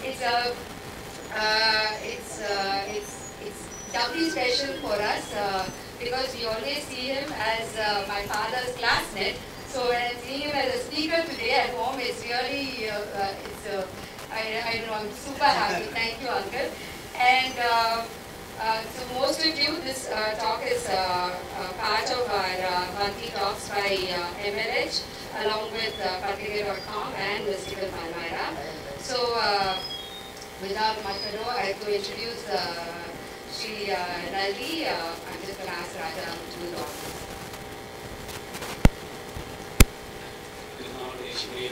it's a uh, it's uh, it's it's doubly special for us uh, because we always see him as uh, my father's classmate. So when I'm seeing him as a speaker today at home, it's really uh, uh, it's uh, I, I don't know I'm super happy. Thank you, uncle. And uh, uh, to most of you, this uh, talk is uh, uh, part of our uh, monthly talks by uh, MLH along with uh, Patrika.com and Mystical Palmyra. So uh, without much ado, I have to introduce uh, Sri uh, Naldi. Uh, I'm just going to ask Raja to do the honors. திருநாளேஸ்வரிய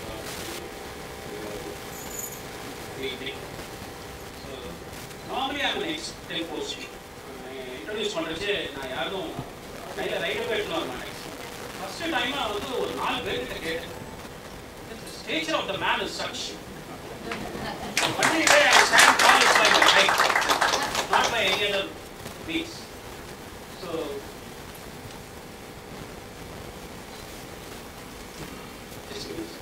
evening. So, normally I'm an ex-tempo speaker. Introduce பண்ணுறச்சு நான் யாரும் கையில் right போயிட்டு வர மாட்டேன் first டைமாக வந்து ஒரு நாலு பேர்கிட்ட கேட்டேன் stature of the man is such One day I stand tall is by my height, not by any other means. So, just give me a second.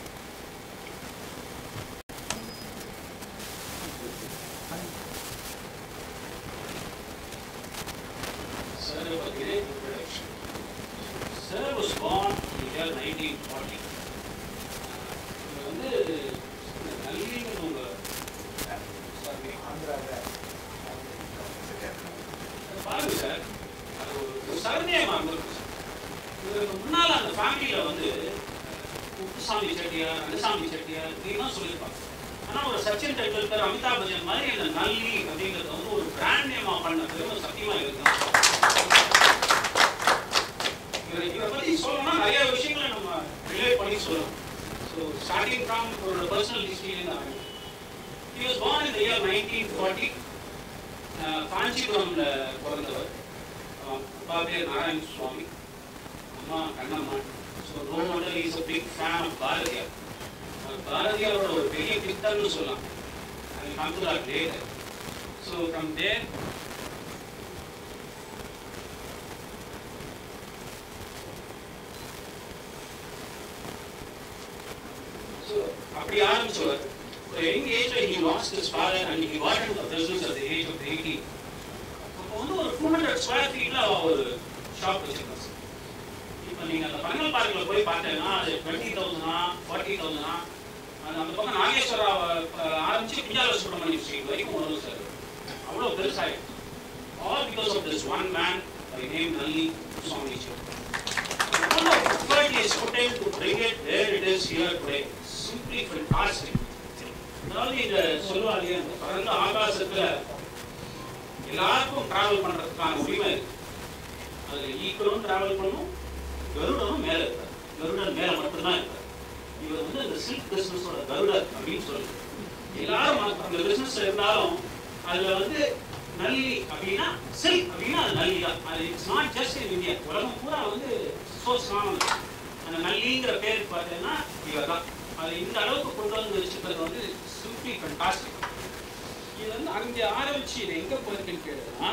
Sir, a great introduction. Sir was born in the year 1940. இவர் வந்து நல்லிங்கிற உங்க sorry, பாருங்க sir அது ஒரு சரணியமா இருக்கு இவருக்கு முன்னால அந்த ஃபேமிலியில வந்து குப்புசாமி செட்டியார் ரங்கசாமி செட்டியார் இப்படிலாம் சொல்லியிருப்பாங்க ஆனா ஒரு சச்சின் டெண்டுல்கர் அமிதாப் பச்சன் மாதிரி அந்த நல்லி அப்படிங்கிறது வந்து ஒரு பிராண்ட் நேமா பண்ண பெருமை சத்தியமா இருக்கு இவரை இவரை பத்தி சொல்லணும்னா நிறைய விஷயங்களை நம்ம ரிலேட் பண்ணி சொல்லலாம் ஸோ ஸ்டார்டிங் ஃப்ரம் ஒரு பர்சனல் ஹிஸ்ட்ரியிலேருந்து ஆரம்பிக்கும் He was born in the year 1940. Uh, காஞ்சிபுரம்ல பிறந்தவர் அஹ் அப்பா பேர் நாராயண சுவாமி அம்மா Kannamma so role model is a big fan of Bharathiyar அவர் பாரதியாரோட ஒரு பெரிய பித்தர்னு சொல்லலாம் அது கம்துலா later so from there so அப்படி ஆரம்பிச்சவர் ஒரு யங் ஏஜ்ல he lost his father and he got into the business at the age of 18 அப்போ வந்து ஒரு டூ ஹண்ட்ரட் ஸ்கொயர் ஃபீட்ல ஒரு ஷாப் வச்சிருக்காங்க சார் இப்போ நீங்க அந்த பனங்கல் பார்க்ல போய் பார்த்தீங்கன்னா அது டுவெண்ட்டி தௌசண்டா ஃபார்ட்டி தௌசண்டா அது அந்த பக்கம் நாகேஸ்வரா அஹ், ஆரம்பிச்சு பிஞ்சால சுப்பிரமணியம் ஸ்ட்ரீட் வரைக்கும் வரும் சார் அவ்வளோ பெருசாயிடுச்சு all because of this one man by name Nalli Swamy All of effort is put in to bring it where it is here today. Simply fantastic. அதாவது இந்த சொல்லுவாங்க இந்த பறந்த ஆகாசத்துல எல்லாருக்கும் டிராவல் பண்றதுக்கான உரிமை இருக்கு அதுல ஈக்குவலும் டிராவல் பண்ணும் கருடனும் மேல இருக்காரு கருடன் மேல மட்டும்தான் இருக்காரு இவர் வந்து இந்த சில்க் பிசினஸோட கருடர் அப்படின்னு சொல்லுது எல்லாரும் அந்த- அந்த பிசினஸ்ல இருந்தாலும் அதுல வந்து நல்லி அப்படின்னா சில்க் அப்படின்னா அது நல்லி தான் அது it's not just in India உலகம் பூரா வந்து சோ ஸ்ட்ராங் அந்த நல்லிங்கிற பேர் பார்த்தீங்கன்னா இவர் தான் அது இந்த அளவுக்கு கொண்டு வந்து வச்சுக்கிறது வந்து சிம்பிளி ஃபண்டாஸ்டிக் இது வந்து அங்கே ஆரம்பிச்சு இது எங்க போயிருக்குன்னு கேளுன்னா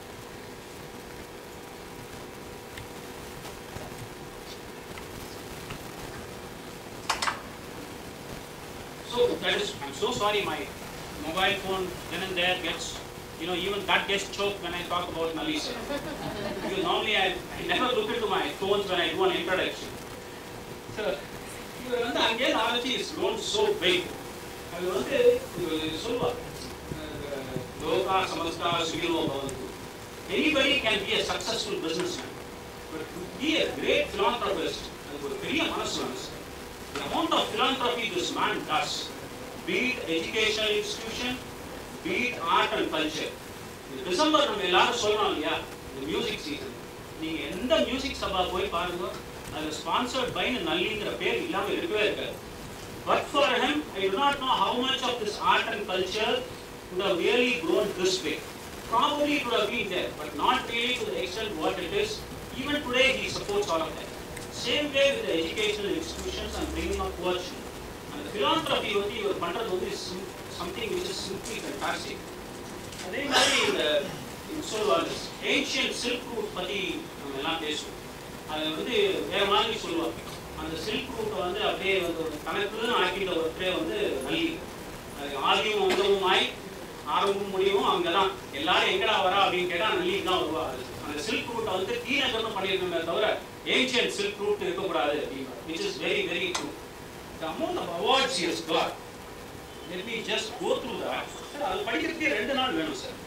So that is, I'm so sorry, my mobile phone then and there gets, you know, even that gets choked when I talk about Nalisa. because normally I, I never look into my phones when I do an introduction. So, இவர் வந்து அங்கே ஆரம்பிச்சு is grown so big. அது வந்து இவர் சொல்லுவார் அஹ், லோகா சமஸ்தா சுகினோ பவந்து anybody can be a successful businessman but to be a great philanthropist அதுக்கு ஒரு பெரிய மனசு வேணும் sir the amount of philanthropy this man does, be it educational institution, be it art and culture. இந்த டிசம்பர் நம்ம எல்லாரும் சொல்லணும் இல்லையா இந்த மியூசிக் சீசன் நீங்க எந்த மியூசிக் சபா போய் பாருங்க அதுல ஸ்பான்சர்ட் பை நல்லிங்கிற பேர் இல்லாம இருக்கவே இருக்காது but for him I do not know how much of this art and culture would have really grown this way. Probably it would have been there, but not really to the extent what it is. Even today, he supports all of that. Same way with the educational institutions and bringing up poor children. And the philanthropy வந்து இவர் பண்றது வந்து is sim- something which is simply fantastic. அதே மாதிரி இந்த இந்த சொல்லுவாங்க ancient silk root பத்தி நம்ம எல்லாம் பேசுவோம் அது வந்து வேற மாதிரி சொல்லுவாங்க அந்த சில்க் ரூட்டை வந்து அப்படியே வந்து ஒரு கணக்குன்னு ஆக்கிட்ட ஒருத்தரே வந்து நல்லி அது ஆதியும் அந்தமுமாய் ஆரம்பமும் முடிவும் அங்கே தான் எல்லாரும் எங்கடா வரா அப்படின்னு கேட்டால் நல்லிக்கு தான் வருவா அது அந்த சில்க் ரூட்டை வந்து டி நகர்னு பண்ணியிருக்கோமே தவிர ஏன்ஷியன் சில்க் ரூட் இருக்கக்கூடாது அப்படின்னு which is very very true the amount of awards is got let me just go through that sir அது படிக்கிறதுக்கே ரெண்டு நாள் வேணும் சார்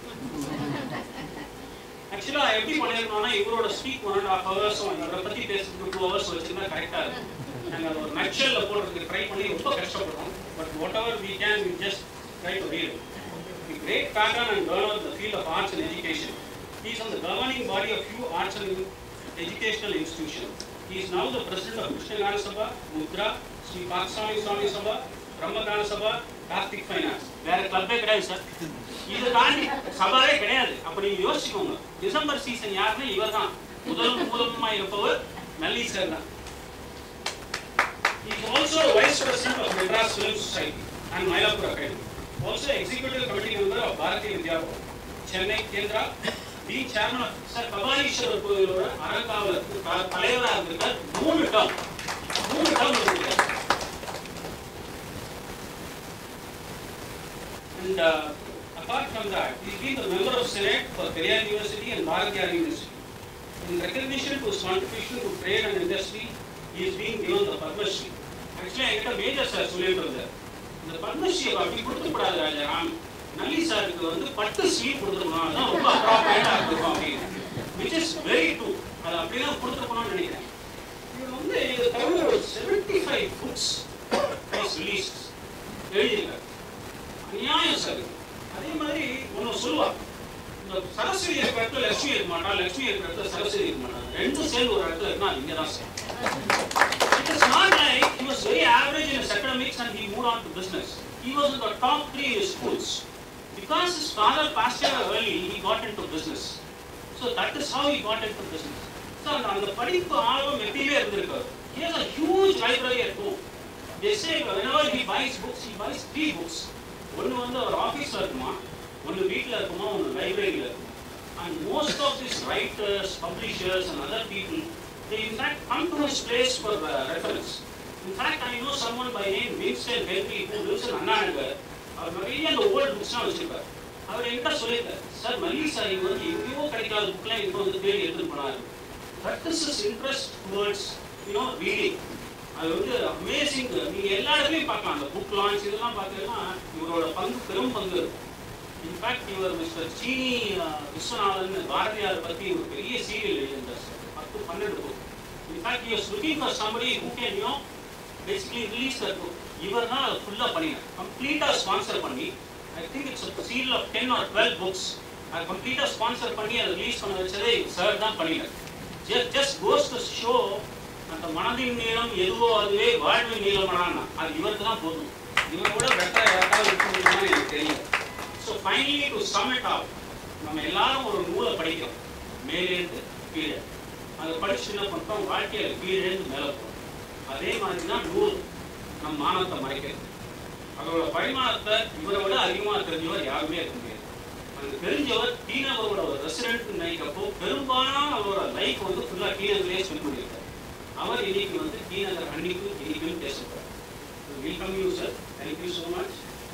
ஆக்சுவலாக எப்படி பண்ணியிருந்தோம்னா இவரோட ஸ்பீக் ஒன் அண்ட் ஹாஃப் ஹவர்ஸும் இவரை பற்றி பேசுறதுக்கு டூ ஹவர்ஸ் வச்சிருந்தா கரெக்டாக இருக்கும் நாங்கள் அதை ஒரு நட்சல்ல போடுறதுக்கு ட்ரை பண்ணி ரொம்ப கஷ்டப்படுறோம் but whatever we can we just try to read the great pattern and learner the field of arts and education. He is on the governing body of few arts and educational institutions. He is now the president of Krishna Gana Sabha, Mudra, Sri Paksami Swami Sabha, Brahma Gana Sabha, Karthik Finance. வேற கிளப்பே கிடையாது sir இதை தாண்டி சபாவே கிடையாது அப்ப நீங்க யோசிச்சுக்கோங்க December season யாருன்னா இவர் தான் முதல் மூலமா இருப்பவர் நல்லி சார் தான் He is also vice president of Madras Film Society and Mylapur Academy. Also executive committee member of Bharati Vidya Bhavan, Chennai, Kendra. Being chairman of sir Kapaleeswarar கோயிலோட அறங்காவலருக்கு த- தலைவரா இருந்திருக்கார் மூணு டேர்ம் மூணு டேர்ம் இருந்திருக்கார் And uh, apart from that, he's been the member of Senate for Periyar University and Bharatiyar University. In recognition to his contribution to trade and industry, he is being given the Padma Shri. Actually, என்கிட்ட major sir சொல்லிட்டு இருந்தார் இந்த பத்மஸ்ரீ அப்படி கொடுத்துக்கூடாது ராஜாராம் நல்லி சாருக்கு வந்து பட்டு sleeve கொடுத்துருக்கணும் அதான் ரொம்ப அப்ராப்ரியேட்டா இருக்கும் அப்படின்னு விச் இஸ் வெரி ட்ரூ அது அப்படிதான் கொடுத்துருக்கணும்னு நினைக்கிறேன் இவர் வந்து இது தவிர ஒரு செவன்டி ஃபைவ் புக்ஸ் ரிலீஸ் எழுதியிருக்காரு அநியாயம் சார் இது. அதே மாதிரி ஒன்று சொல்லுவா இந்த சரஸ்வதி இருக்கிற இடத்துல லட்சுமி இருக்க மாட்டா லட்சுமி இருக்கிற இடத்துல சரஸ்வதி இருக்க மாட்டாங்க ரெண்டும் சேர்ந்து ஒரு இடத்துல இருந்தா இங்கே தான் sir It is not like he was very average in his academics and he moved on to business. He was in the top three in his schools. Because his father passed away early, he got into business. So that is how he got into business. So அந்த அந்த படிப்பு ஆர்வம் எப்பயுமே இருந்திருக்காரு. He has a huge library at home. They say whenever he buys books, he buys three books. ஒன்று வந்து அவர் ஆஃபீஸில் இருக்குமா ஒன்று வீட்டில் இருக்குமா ஒன்று லைப்ரரியில் இருக்குமா and most of this writers publishers and other people they in fact come to his place for uh, reference. In fact, I know someone by name Winston Henry who lives in Anna Nagar. அவர் நிறைய அந்த old புக்ஸ்லாம் வச்சிருப்பார் அவர் என்கிட்ட சொல்லியிருக்கார் sir மல்லி sir இவர் வந்து எங்கேயோ கிடைக்காத புக்லாம் இப்போ வந்து தேடி எடுத்துட்டு போனாரு that is is interest towards you know reading அது வந்து அமேசிங் நீங்க எல்லா இடத்துலையும் பார்க்கலாம் அந்த புக் லான்ச் இதெல்லாம் பார்த்தீங்கன்னா இவரோட பங்கு பெரும் பங்கு இருக்கும் இன்ஃபேக்ட் இவர் மிஸ்டர் சீனி அஹ், விஸ்வநாதன் பாரதியார் பற்றி ஒரு பெரிய சீரியல் எழுதியிருந்தார் சார் பத்து பன்னெண்டு book in fact he was looking for somebody who can you know basically release that book இவர் தான் அதை ஃபுல்லாக பண்ணினார் கம்ப்ளீட்டாக ஸ்பான்சர் பண்ணி I think it's serial of ten or twelve books அது கம்ப்ளீட்டாக ஸ்பான்சர் பண்ணி அதை ரிலீஸ் பண்ண வச்சதே சார் தான் பண்ணினார் just just goes to show அந்த மனதின் நீளம் எதுவோ அதுவே வாழ்வின் நீளமானா அது இவருக்கு தான் போதும் இவரோட பெட்டராக யாருக்காவது இருக்க முடியுமான்னு எனக்கு தெரியல so finally to sum it up நம்ம எல்லாரும் ஒரு நூலை படிக்கிறோம் மேலேருந்து கீழே அதை படிச்சு என்ன பண்ணுறோம் வாழ்க்கையில் கீழேருந்து மேலே போகிறோம் அதே மாதிரி தான் நூல் நம் மானத்தை மறைக்கிறது அதோட பரிமாணத்தை இவரை விட அதிகமாக தெரிஞ்சவர் யாருமே இருக்க முடியாது அந்த தெரிஞ்சவர் டீனவரோட ஒரு ரெசிடென்ட் நினைக்கிறப்போ பெரும்பாலான அவரோட லைஃப் வந்து ஃபுல்லாக டீனர்லேயே ஸ்பெண்ட் பண்ணியிருக்காரு அவர் இன்னைக்கு வந்து டீனகர் அன்னைக்கு இன்னைக்கும் பேசப்படுறார் welcome you sir thank you so much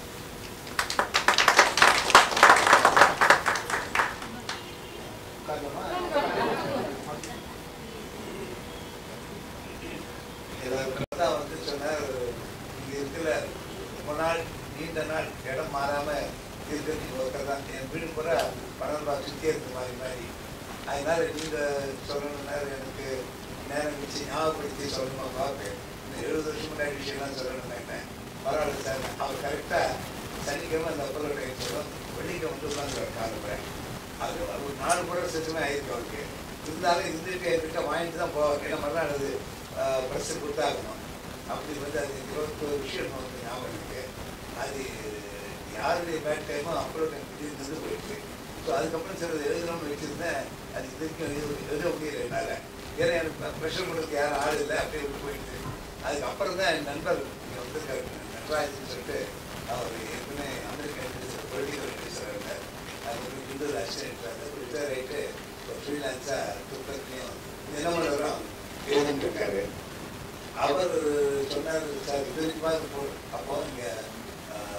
தான் வந்து சொன்னார் இங்க இருக்கிற ரொம்ப நாள் நீண்ட நாள் இடம் மாறாம இருக்கிறது ஒருத்தர் தான் என் வீடு பூரா பணம் ரூபாய் சுற்றி இருக்கு மாதிரி மாதிரி அதனால நீங்க சொல்லணும்னா எனக்கு நேரம் வச்சு ஞாபகப்படுத்தி சொல்லணுமா பார்ப்பேன் இந்த எழுபது வருஷம் முன்னாடி விஷயம்லாம் சொல்லணும்னா பரவாயில்ல சார் அவர் கரெக்டாக சனிக்கிழமை அந்த அப்பல்லோ டைம் சொல்லும் வெள்ளிக்கிழமை வந்து உட்காந்துருவார் காலம்புற அது ஒரு நாலு முறை செத்துமே ஆயிருக்கு அவருக்கு இருந்தாலும் இருந்துட்டு என்கிட்ட வாங்கிட்டு தான் போவார் ஏன்னா மறுநாள் அது ப்ரெஸ்ஸு கொடுத்தாகணும் அப்படி வந்து அது இருபத்தோரு விஷயம் வந்து ஞாபகம் இருக்கு அது யாருடைய பேட் டைமோ அப்புறம் டைம் திடீர்னு நின்று போயிடுச்சு ஸோ அதுக்கப்புறம் சிலது எழுதணும்னு வச்சுருந்தேன் அது இது வரைக்கும் எழுத எழுத முடியல என்னால் ஏன்னா எனக்கு ப்ரெஷர் கொடுக்க யாரும் ஆள் இல்லை அப்படியே விட்டு போயிடுச்சு அதுக்கப்புறம் தான் என் நண்பர் இங்கே வந்திருக்காரு நட்ராஜன் சொல்லிட்டு அவர் ஏற்கனவே அமெரிக்கன் பொலிட்டிக்கல் அட்வைசர் இருந்தார் அது வந்து இந்து அசிஸ்டன்ட் வந்து ரிட்டையர் ஆகிட்டு இப்போ ஃப்ரீலான்ஸாக துப்பத்திலையும் தினமலரும் எழுதிட்டு இருக்காரு அவர் சொன்னார் சார் இது வரைக்கும் போ அப்போ இங்கே மெட்ராஸ்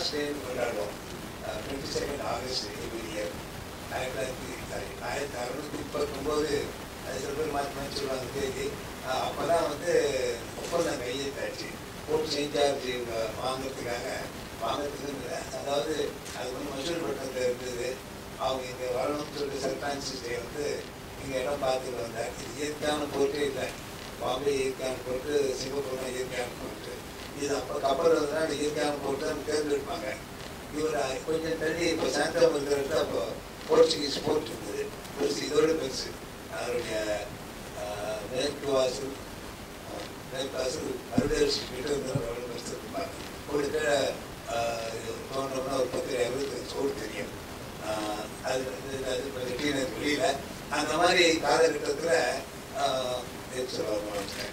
மெட்ராஸ் டே கொண்டாடுவோம் twenty second August every year ஆயிரத்தி தொள்ளாயிரத்தி சாரி ஆயிரத்தி அறுநூத்தி முப்பத்தொம்போது அது சில பேர் மாற்றி மாற்றி சொல்லுவாங்க தேதி அப்போ தான் வந்து ஒப்பந்தம் கையெழுத்தாச்சு போட்டு செஞ்சார்ஜி வாங்குறதுக்காக வாங்குறதுக்கு இல்லை அதாவது அது வந்து மசூர் பட்டத்தில் இருந்தது அவங்க இங்கே வரணும்னு சொல்லிட்டு சர் பிரான்சிஸ் டே வந்து இங்கே இடம் பார்த்துட்டு வந்தார் இது இயற்கையான போர்ட்டே இல்லை பாம்பே இயற்கையான போட்டு சிங்கப்பூர் இயற்கையான போட்டு இது அப்போ கப்பல் வந்ததுனால இயற்கையான போட்டு தான் தேர்ந்தெடுப்பாங்க இவர் கொஞ்சம் தள்ளி இப்போ சாந்தம் இருக்கிறது அப்போ போர்ச்சுகீஸ் போர்ட் இருந்தது பெருசு இதோட பெருசு அவருடைய ஆஹ், மேற்கு வாசல் ஆஹ், மேற்கு வாசல் அறுபது மீட்டர் இருந்தாலும் எவ்வளோ பெருசு இருப்பாங்க கொடுக்க தோன்றோம்னா ஒரு பத்து இருபது சோடு தெரியும் ஆஹ், அது வந்து அது கொஞ்சம் டீனர் வெளியில அந்த மாதிரி காலகட்டத்தில் சொல்லுவாங்க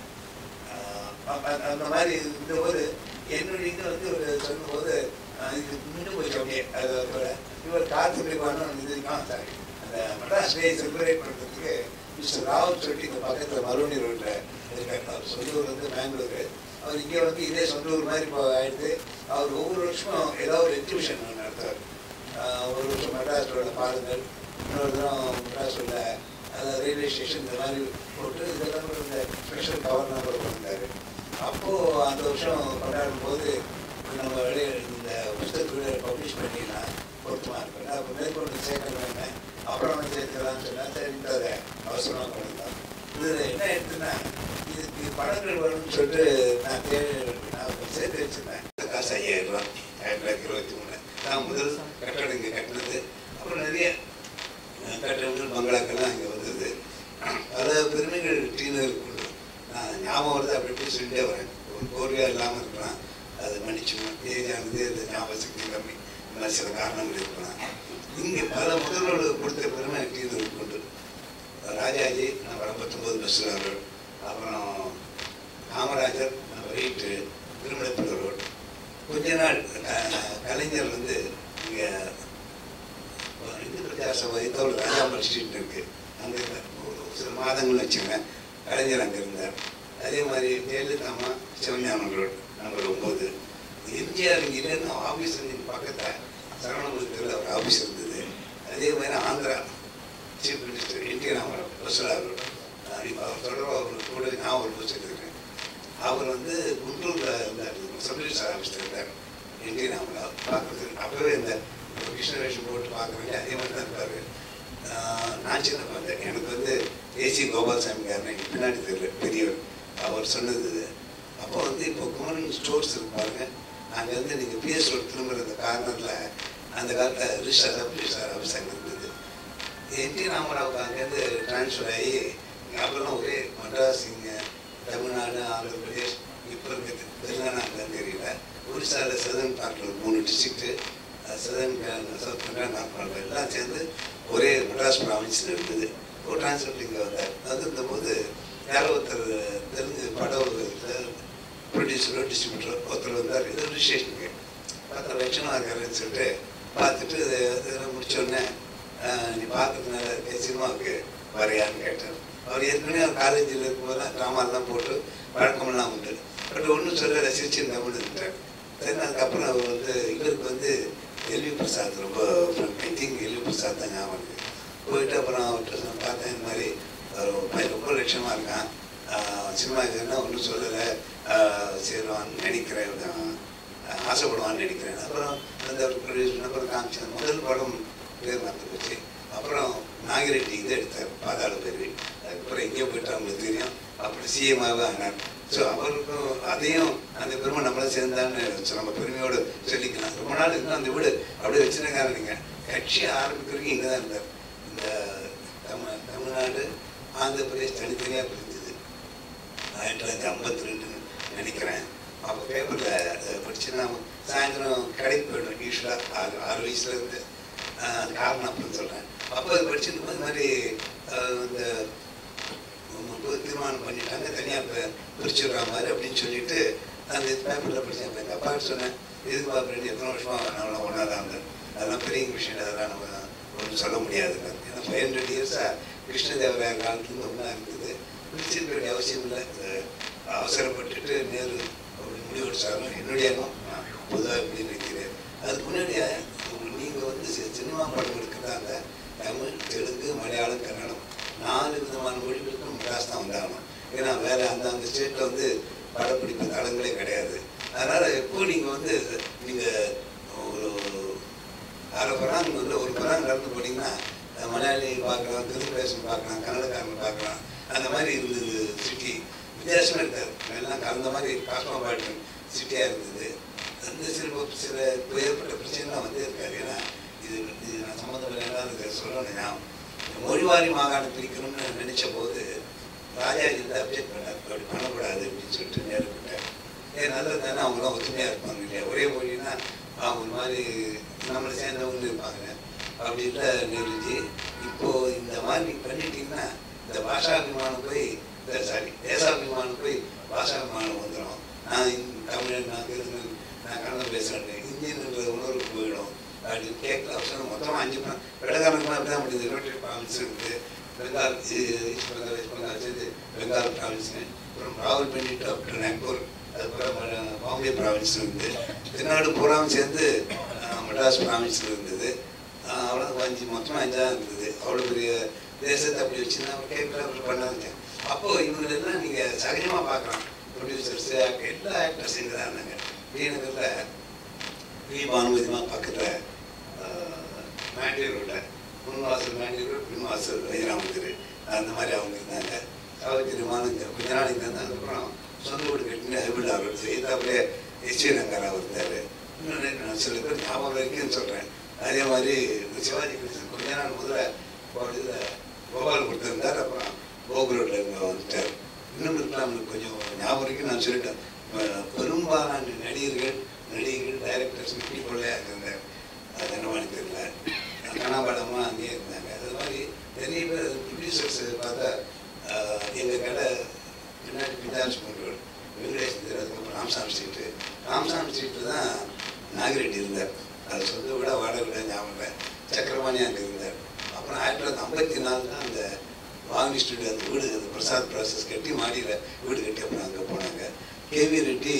அந்த மாதிரி இருந்தபோது என்னுடைய இது வந்து ஒரு சொல்லும்போது ஆஹ் இது இன்னும் கொஞ்சம் அப்படியே அது அதோட இவர் காத்து பண்ணணும் இது ஆ சாரி அந்த மெட்ராஸ் டே செலிப்ரேட் பண்ணுறதுக்கு மிஸ்டர் ராவ் சொல்லிட்டு இந்த பக்கத்தில் மருவனி ரோட்டில் இருக்காரு அவர் சொந்த ஊர் வந்து பெங்களூரு அவர் இங்கே வந்து இதே சொந்த ஊர் மாதிரி இப்போ ஆயிடுது அவர் ஒவ்வொரு வருஷமும் ஏதாவது ஒரு எக்ஸிபிஷன் நடத்துவார் ஆஹ் ஒரு வருஷம் மெட்ராஸோட பாடங்கள் இன்னொரு தரம் மெட்ராஸோட அதாவது ரயில்வே ஸ்டேஷன் இந்த மாதிரி போட்டு இதெல்லாம் கூட இந்த ஸ்பெஷல் கவர்னர் கூட பண்ணிருந்தாரு அப்போது அந்த வருஷம் கொண்டாடும் போது நம்ம வெளியே இந்த புஸ்தகத்தை பப்ளிஷ் பண்ணிடலாம் பொருத்தமாக இருக்கும் அப்போ மேற்கொண்டு சேர்க்க வேண்டாம் அப்புறம் வந்து சேர்க்கலாம்னு சொன்னால் சரி அதை அவசரமாக பண்ணிடலாம் இதில் என்ன எடுத்துன்னா இதுக்கு படங்கள் வரும்னு சொல்லிட்டு நான் தேடி நான் சேர்த்து வச்சிருந்தேன் காசு ஐயாயிரம் ரூபா ஆயிரத்தி தொள்ளாயிரத்தி இருபத்தி மூணு நான் முதல் கட்டடம் இங்கே கட்டினது அப்புறம் நிறைய அஹ், கட்டடங்கள் பங்களாக்கெல்லாம் இங்கே வந்தது பல பெருமைகள் டீனருக்கு உண்டு நான் ஞாபகம் வருது அப்படி இப்படி சொல்லிட்டே வரேன் ஒரு கோர்வையாக இல்லாமல் இருக்கலாம் அது மன்னிச்சுக்கணும் ஏஜானது இந்த ஞாபக சக்தி கம்மி இந்த மாதிரி சில காரணங்கள் இருக்கலாம் இங்கே பல முதல்வர்கள் கொடுத்த பெருமை டீனருக்கு உண்டு ராஜாஜி நம்ம பத்தொன்பது பஸ்ஸுக்காரர் அப்புறம் காமராஜர் நம்ம ரைட்டு திருமணப்பட்டவர் கொஞ்ச நாள் க- கலைஞர் வந்து இங்கே இந்து பிரஜா சபை தோல் ராஜாமல் ஸ்ட்ரீட் இருக்கு அங்கே இருந்தார் ஒரு சில மாதங்கள் வச்சுருந்தேன் கலைஞர் அங்கே இருந்தார் அதே மாதிரி ஜெயலலிதா அம்மா சிவஞானம் ரோட் நம்பர் ஒம்பது எம்ஜிஆர் இங்கே இல்லைன்னா ஆஃபீஸ் பக்கத்தில் சரவணபுரத்தில் ஒரு ஆஃபீஸ் இருந்தது அதே மாதிரி Andhra chief minister N T Ramarao பஸ்ஸில் அவர் இப்போ அவர் தொடர்பாக அவர் கூட நான் ஒரு பஸ் எடுத்துக்கிறேன் அவர் வந்து குண்டூரில் இருந்தார் சப் ரிஜிஸ்டர் ஆஃபீஸில் இருந்தார் என் டி ராமராவ் பார்க்குறதுக்கு அப்போவே இந்த கிருஷ்ண வேஷம் போட்டு பார்க்குறேன் அதே மாதிரி தான் இருப்பார் நான் சின்ன குழந்தை எனக்கு வந்து ஏசி கோபாலசாமி காரன் எனக்கு பின்னாடி தெரியல பெரியவர் அவர் சொன்னது இது. அப்போ வந்து இப்போ குமரன் ஸ்டோர்ஸ் இருக்கு பாருங்க அங்கே வந்து நீங்கள் பிஎஸ் ரோட் திரும்புகிற அந்த கார்னரில் அந்த காலத்தில் ரிஜிஸ்டர் சப் ரிஜிஸ்டர் ஆஃபீஸ் அங்கே இருந்தது என் டி ராமராவுக்கு அங்கேருந்து ட்ரான்ஸ்ஃபர் ஆகி அப்புறம் ஒரே மட்ராஸ் இங்கே தமிழ்நாடு ஆந்திர பிரதேஷ் இப்போ இருக்குது தெலுங்கானா அங்கேன்னு தெரியல ஒரிசாவில் சதன் பார்ட்டில் ஒரு மூணு டிஸ்ட்ரிக்ட்டு சதன் சவுத் கர்நாடகா எல்லாம் சேர்ந்து ஒரே மெட்ராஸ் ப்ராவின்ஸில் இருந்தது ஒரு ட்ரான்ஸ்ஃபர் இங்கே வந்தார் அது இருந்தபோது யாரோ ஒருத்தர் தெலுங்கு படம் ஒரு ப்ரொடியூசரோ டிஸ்ட்ரிபியூட்டரோ ஒருத்தர் வந்தார் இது ரிஜிஸ்ட்ரேஷனுக்கு பார்த்தா லட்சணம் இருக்காருன்னு சொல்லிட்டு பார்த்துட்டு இதெல்லாம் முடிச்சோடனே நீ பார்க்கறதுனால சினிமாவுக்கு வரையான்னு கேட்டார் அவர் ஏற்கனவே அவர் காலேஜில் இருக்கும்போதெல்லாம் ட்ராமாலாம் போட்டு வழக்கமெல்லாம் உண்டு பட் ஒன்றும் சொல்ல ரசிச்சு தமிழ்ன்ட்டார் சரி அதுக்கப்புறம் அவர் வந்து இவருக்கு வந்து எல்வி பிரசாத் ரொம்ப ஐ திங்க் எல்வி பிரசாத் தான் ஞாபகம் இருக்கு போயிட்டு அப்புறம் அவர்கிட்ட சொன்ன பார்த்தேன் இந்த மாதிரி அவர் ஒரு பையன் ரொம்ப லட்சமாக இருக்கான் ஆஹ் சினிமா இதுன்னா ஒன்றும் சொல்லலை சேருவான்னு நினைக்கிறேன் நான் ஆசைப்படுவான்னு நினைக்கிறேன் அப்புறம் அந்த ஒரு ப்ரொடியூசர் அப்புறம் காமிச்சேன் முதல் படம் பேர் மறந்து போச்சு அப்புறம் நாகிரெட்டி இதை எடுத்தார் பாதாள பேர் அதுக்கப்புறம் எங்கேயோ போயிட்டு அவங்களுக்கு தெரியும் அப்படி சிஎம்மாவே ஆனார் ஸோ அவருக்கும் அதையும் அந்த பெருமை நம்மள சேர்ந்தான்னு so நம்ம பெருமையோடு சொல்லிக்கலாம் ரொம்ப நாள் இன்னும் அந்த வீடு அப்படியே வச்சிருக்காரு நீங்கள் கட்சி ஆரம்பிக்கிறதுக்கு இங்கே தான் இருந்தார் இந்த தமிழ் தமிழ்நாடு ஆந்திர பிரதேஷ் தனித்தனியாக பிரிஞ்சுது ஆயிரத்தி தொள்ளாயிரத்தி ஐம்பத்தி ரெண்டுன்னு நினைக்கிறேன் அப்போ பேப்பரில் படிச்சு நான் சாயந்தரம் கடைக்கு போயிடுவேன் யூஸ்வலாக ஆறு ஆறு வயசுல இருந்து ஆஹ் அது காரணம் அப்படின்னு சொல்கிறேன் அப்போ அது படிச்சுட்டு போது இந்த மாதிரி ஆஹ் இந்த முப்பது தீர்மானம் பண்ணிட்டாங்க தனியாக பிரிச்சுடுற மாதிரி அப்படின்னு சொல்லிட்டு அந்த பேப்பரில் படித்தேன் இப்போ எங்கள் அப்பா சொன்னேன் இதுக்கு பார்க்குறது எத்தனை வருஷமாக நம்மளாம் ஒன்றா தான் இருந்தேன் அதெல்லாம் பெரிய விஷயம் அதெல்லாம் நம்ம ஒன்றும் சொல்ல முடியாதுங்க ஏன்னா ஃபைவ் ஹண்ட்ரட் இயர்ஸாக கிருஷ்ணதேவராயர் காலத்துலேருந்து ஒன்றா இருக்குது பிரிச்சிருக்க வேண்டிய அவசியம் இல்லை அது அவசரப்பட்டுட்டு நேரு அப்படி முடிவெடுத்தாலும் என்னுடைய எண்ணம் நான் பொதுவாக எப்படி நினைக்கிறேன் அதுக்கு முன்னாடி நீங்கள் வந்து சி- சினிமா படம் எடுக்கிறதாங்க தமிழ் தெலுங்கு மலையாளம் கன்னடம் நாலு விதமான மொழிகளுக்கும் மெட்ராஸ் தான் வந்தாகணும் ஏன்னா வேற அந்த அந்த ஸ்டேட்டில் வந்து படப்பிடிப்பு தளங்களே கிடையாது அதனால் எப்போ நீங்கள் வந்து நீங்கள் ஒரு அரை பராங் வந்து ஒரு பராங் நடந்து போனீங்கன்னா அஹ், மலையாளி பார்க்கலாம் தெலுங்கு பேசன் பார்க்கலாம் கன்னடக்காரன் பார்க்கலாம் அந்த மாதிரி இருந்தது சிட்டி வித்தியாசமாக இருக்காது எல்லாம் கலந்த மாதிரி காஸ்மோபாலிட்டன் சிட்டியாக இருந்தது அந்த சில சில இப்போ ஏற்பட்ட பிரச்சனைலாம் வந்து இருக்காது ஏன்னா இது இது நான் சம்மந்தப்பட்ட அதுக்கு சொல்லணும் நான் மொழிவாரி மாகாணம் பிரிக்கணும்னு நினைச்ச போது ராஜாஜி வந்து அப்ஜெக்ட் பண்ணார் அப்படி பண்ணக்கூடாது அப்படின்னு சொல்லிட்டு நேரிட்டார் ஏன் நல்லது தானே அவங்களாம் ஒற்றுமையாக இருப்பாங்க இல்லையா ஒரே மொழினா அவங்க ஒரு மாதிரி நம்மளை சேர்ந்தவங்க இருப்பாங்க அப்படி இல்லை நிறுத்தி இப்போ இந்த மாதிரி நீ பண்ணிட்டீங்கன்னா இந்த பாஷாபிமானம் போய் இந்த சாரி தேசாபிமானம் போய் பாஷாபிமானம் வந்துடும் நான் இந்த தமிழன் நான் தெலுங்கு நான் கன்னடம் பேசுகிறேன் இந்தியன்ற உணர்வு போயிடும் அப்படின்னு கேட்கல அவசரம் மொத்தமாக அஞ்சு பணம் வெள்ளக்காரனுக்குலாம் அப்படி தான் முடியுது யுனைடெட் ப்ராவின்ஸ் இருக்குது பெங்கால் ஈஸ்ட் பெங்கால் வெஸ்ட் பெங்கால் சேர்ந்து பெங்கால் ப்ராவின்ஸு அப்புறம் Rawalpindi to up to Nagpur அதுக்கப்புறம் ம- பாம்பே ப்ராவின்ஸ் இருந்தது திருநாடு பூராவும் சேர்ந்து அஹ், மெட்ராஸ் ப்ராவின்ஸில் இருந்தது அஹ், அவ்வளோ அஞ்சு மொத்தமாக அஞ்சா இருந்தது அவ்வளோ பெரிய தேசத்தை அப்படி வச்சு நான் கேட்குற அப்படி பண்ணாங்க அப்போ இவங்களெல்லாம் நீங்கள் சகஜமாக பார்க்கலாம் ப்ரொடியூசர்ஸு எல்லா ஆக்டர்ஸ் இங்கே தான் இருந்தாங்க விஜயநகரில் வி பானுமதிமா பக்கத்தில் மேண்டி ரோட்டில் முன்வாசல் மேண்டி ரோட் பின்வாசல் வைராமத்திரு அந்த மாதிரி அவங்க இருந்தாங்க சாவித்திரி மானுங்க கொஞ்ச நாளைக்கு இருந்தாங்க அதுக்கப்புறம் சொந்த வீடு கட்டினு ஹைபிள் ஆகிறது எதாப்புலேயே எஸ்வி ரங்கராவ் இருந்தார் இன்னும் நான் சில பேர் ஞாபகம் இருக்குன்னு சொல்கிறேன் அதே மாதிரி சிவாஜி கிருஷ்ணன் கொஞ்ச நாள் முதல்ல இதில் கோபால் கொடுத்துருந்தார் அப்புறம் கோகுரோட்டில் இருந்து வந்துட்டார் இன்னும் இருக்கலாம் எனக்கு கொஞ்சம் ஞாபகம் இருக்கு நான் சொல்லிட்டேன் அஹ் பெரும்பாலான நடிகர்கள் நடிகர்கள் டைரக்டர்ஸ் பீப்புளே இருந்தார் அது என்னவான்னு தெரியல கனாபாடமாக அங்கேயே இருந்தாங்க அது மாதிரி நிறைய பேர் ப்ரொடியூசர்ஸ் பார்த்தா அஹ், எங்க கடை பின்னாடி பின்னாடி பண்ணுறோம் வெங்கடேஷ் இருந்தார் அதுக்கப்புறம் ராம்சாமி ஸ்ட்ரீட்டு ராம்சாமி ஸ்ட்ரீட்டில் தான் நாகரெட்டி இருந்தார் அது சொந்த விட வாடகை விட ஞாபகம் இல்லை சக்கரபாணி அங்கே இருந்தார் அப்புறம் ஆயிரத்தி தொள்ளாயிரத்தி ஐம்பத்தி நாலு தான் அந்த வாங்கி ஸ்டுடியோ அந்த வீடு அந்த பிரசாத் ப்ராசஸ் கட்டி மாடியில் வீடு கட்டி அப்புறம் அங்கே போனாங்க கேவி ரெட்டி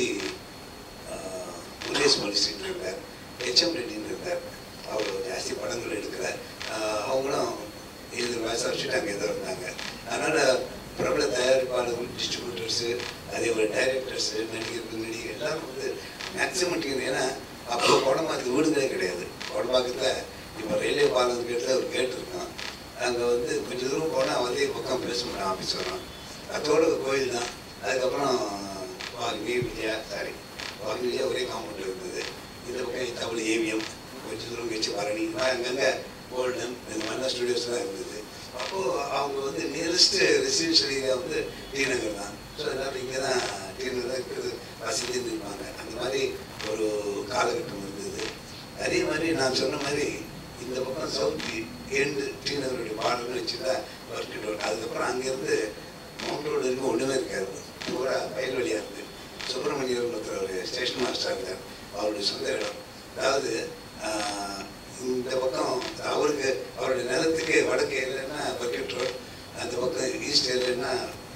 ஆஹ், முருகேஷ் மொழி ஸ்ட்ரீட்டில் இருந்தார் ஹெச்எம் ரெட்டின்னு இருந்தார் அவர் ஜாஸ்தி படங்கள் எடுக்கிறார் ஆஹ், அவங்களும் இது வயசாக வச்சுட்டு அங்கே தான் இருந்தாங்க அதனால் பிரபல தயாரிப்பாளர்கள் டிஸ்ட்ரிபியூட்டர்ஸு அதே மாதிரி டைரக்டர்ஸு நடிகர்கள் நடிகர் எல்லாரும் வந்து மேக்ஸிமம் டீம் ஏன்னா அப்போ குடம்பாக்கத்து வீடுங்களே கிடையாது குடம்பாக்கத்தில் இப்போ ரயில்வே பாலம் கேட்டில் ஒரு கேட் இருக்கும் அங்கே வந்து கொஞ்சம் தூரம் போனால் வந்து பக்கம் பேச ஆஃபீஸ் வரும் அதோட ஒரு கோயில் தான் அதுக்கப்புறம் வாங்கி விஜயா சாரி வாங்கி விஜயா ஒரே காம்பவுண்ட் இருந்தது இந்த பக்கம் தமிழ் ஏவிஎம் கொஞ்சம் தூரம் கழிச்சு பரணி அங்கங்கே கோல்டன் இந்த மாதிரிலாம் ஸ்டுடியோஸ்லாம் இருந்தது அப்போது அவங்க வந்து நியரஸ்ட் ரெசிடென்ஷியல் ஏரியா வந்து டி நகர் தான் ஸோ அதனால் இங்கே தான் டி நகர் தான் இருக்கிறது வசதின்னு இருப்பாங்க அந்த மாதிரி ஒரு காலகட்டம் இருந்தது அதே மாதிரி நான் சொன்ன மாதிரி இந்த பக்கம் சவுத் எண்டு டி நகருடைய பாடல்னு வச்சுட்டா ஒர்க் ரோடு அதுக்கப்புறம் அங்கேருந்து மவுண்ட் ரோடு வரைக்கும் ஒன்றுமே இருக்காது பூரா வயல்வெளியாக இருந்து சுப்பிரமணியர் ஒருத்தர் ஒரு ஸ்டேஷன் மாஸ்டராக இருந்தார் அவருடைய சொந்த இடம் அதாவது ஆஹ், இந்த பக்கம் அவருக்கு அவருடைய நிலத்துக்கு வடக்கு இல்லைன்னா பக்கெட் ரோட் அந்த பக்கம் ஈஸ்ட் இல்லைன்னா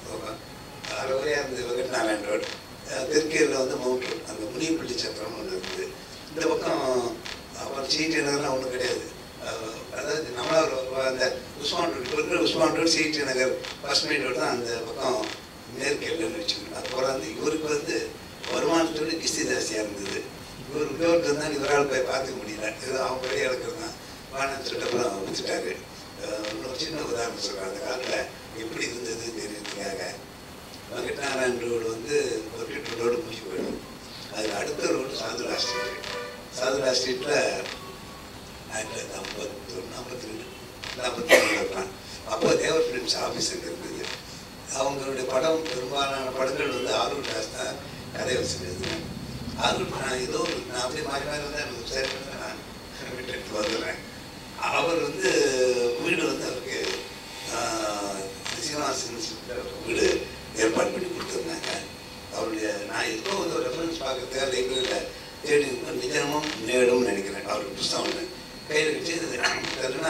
அரைவரையாக இருந்தது வெங்கட்நாராயண் ரோட் தெற்கேரில் வந்து மவுண்ட் ரோட் அந்த முனியப்பள்ளி சத்திரம் ஒன்று இருந்தது இந்த பக்கம் அப்புறம் சீட்டு நகர்லாம் ஒன்றும் கிடையாது அஹ் அதாவது நம்மளா அந்த உஸ்மான் ரோட் இப்போ இருக்கிற உஸ்மான் ரோட் சீட்டு நகர் ஃபர்ஸ்ட் மெயின் ரோட் தான் அந்த பக்கம் மேற்கு எல்லைன்னு வச்சுக்கணும் அதுக்கப்புறம் வந்து இவருக்கு வந்து வருமானத்தோட கிஸ்தி ஜாஸ்தியாக இருந்தது இவர் இவருக்கு இருந்தால் இவரால் போய் பார்த்துக்க முடியல இது அவங்க வெளியே இருக்கிறது தான் வானன்னு சொல்லிட்டு அப்புறம் வித்துட்டாரு அஹ் இன்னொரு சின்ன உதாரணம் சொல்கிறேன் அந்த காலத்தில் எப்படி இருந்ததுன்னு தெரியறதுக்காக வெங்கட்நாராயண் ரோடு வந்து ஒரு எட்டு ரோடு முடிஞ்சு போயிடும் அதுக்கு அடுத்த ரோடு சாதுலா ஸ்ட்ரீட் சாதுலா ஸ்ட்ரீட்டில் ஆயிரத்தி தொள்ளாயிரத்தி ஐம்பத்தொன்று ஐம்பத்தி ரெண்டு நாற்பத்தி ரெண்டு இருக்கலாம் அப்போ தேவர் ஃபிலிம்ஸ் ஆஃபீஸ் அங்கே இருந்தது அவங்களுடைய படம் பெரும்பாலான படங்கள் வந்து ஆரூர் தாஸ் தான் கதை வச்சுருந்தது ஆரூர் நான் ஏதோ ஒரு நான் அப்படியே மாறி மாறி வந்து எனக்கு சரி பண்ணி நான் விட்டு வந்துடுறேன் அவர் வந்து வீடு வந்து அவருக்கு ஆஹ், சீனிவாசன் சொல்லிட்டு வீடு ஏற்பாடு பண்ணி கொடுத்துருந்தாங்க அவருடைய நான் ஏதோ வந்து ஒரு ரெஃபரன்ஸ் பார்க்கறதுக்காக லைப்ரரியில் தேடி இருந்தேன். நிஜமும் நேடும் நினைக்கிறேன் அவருக்கு புஸ்தகம் ஒன்று கையில் வச்சு தருன்னா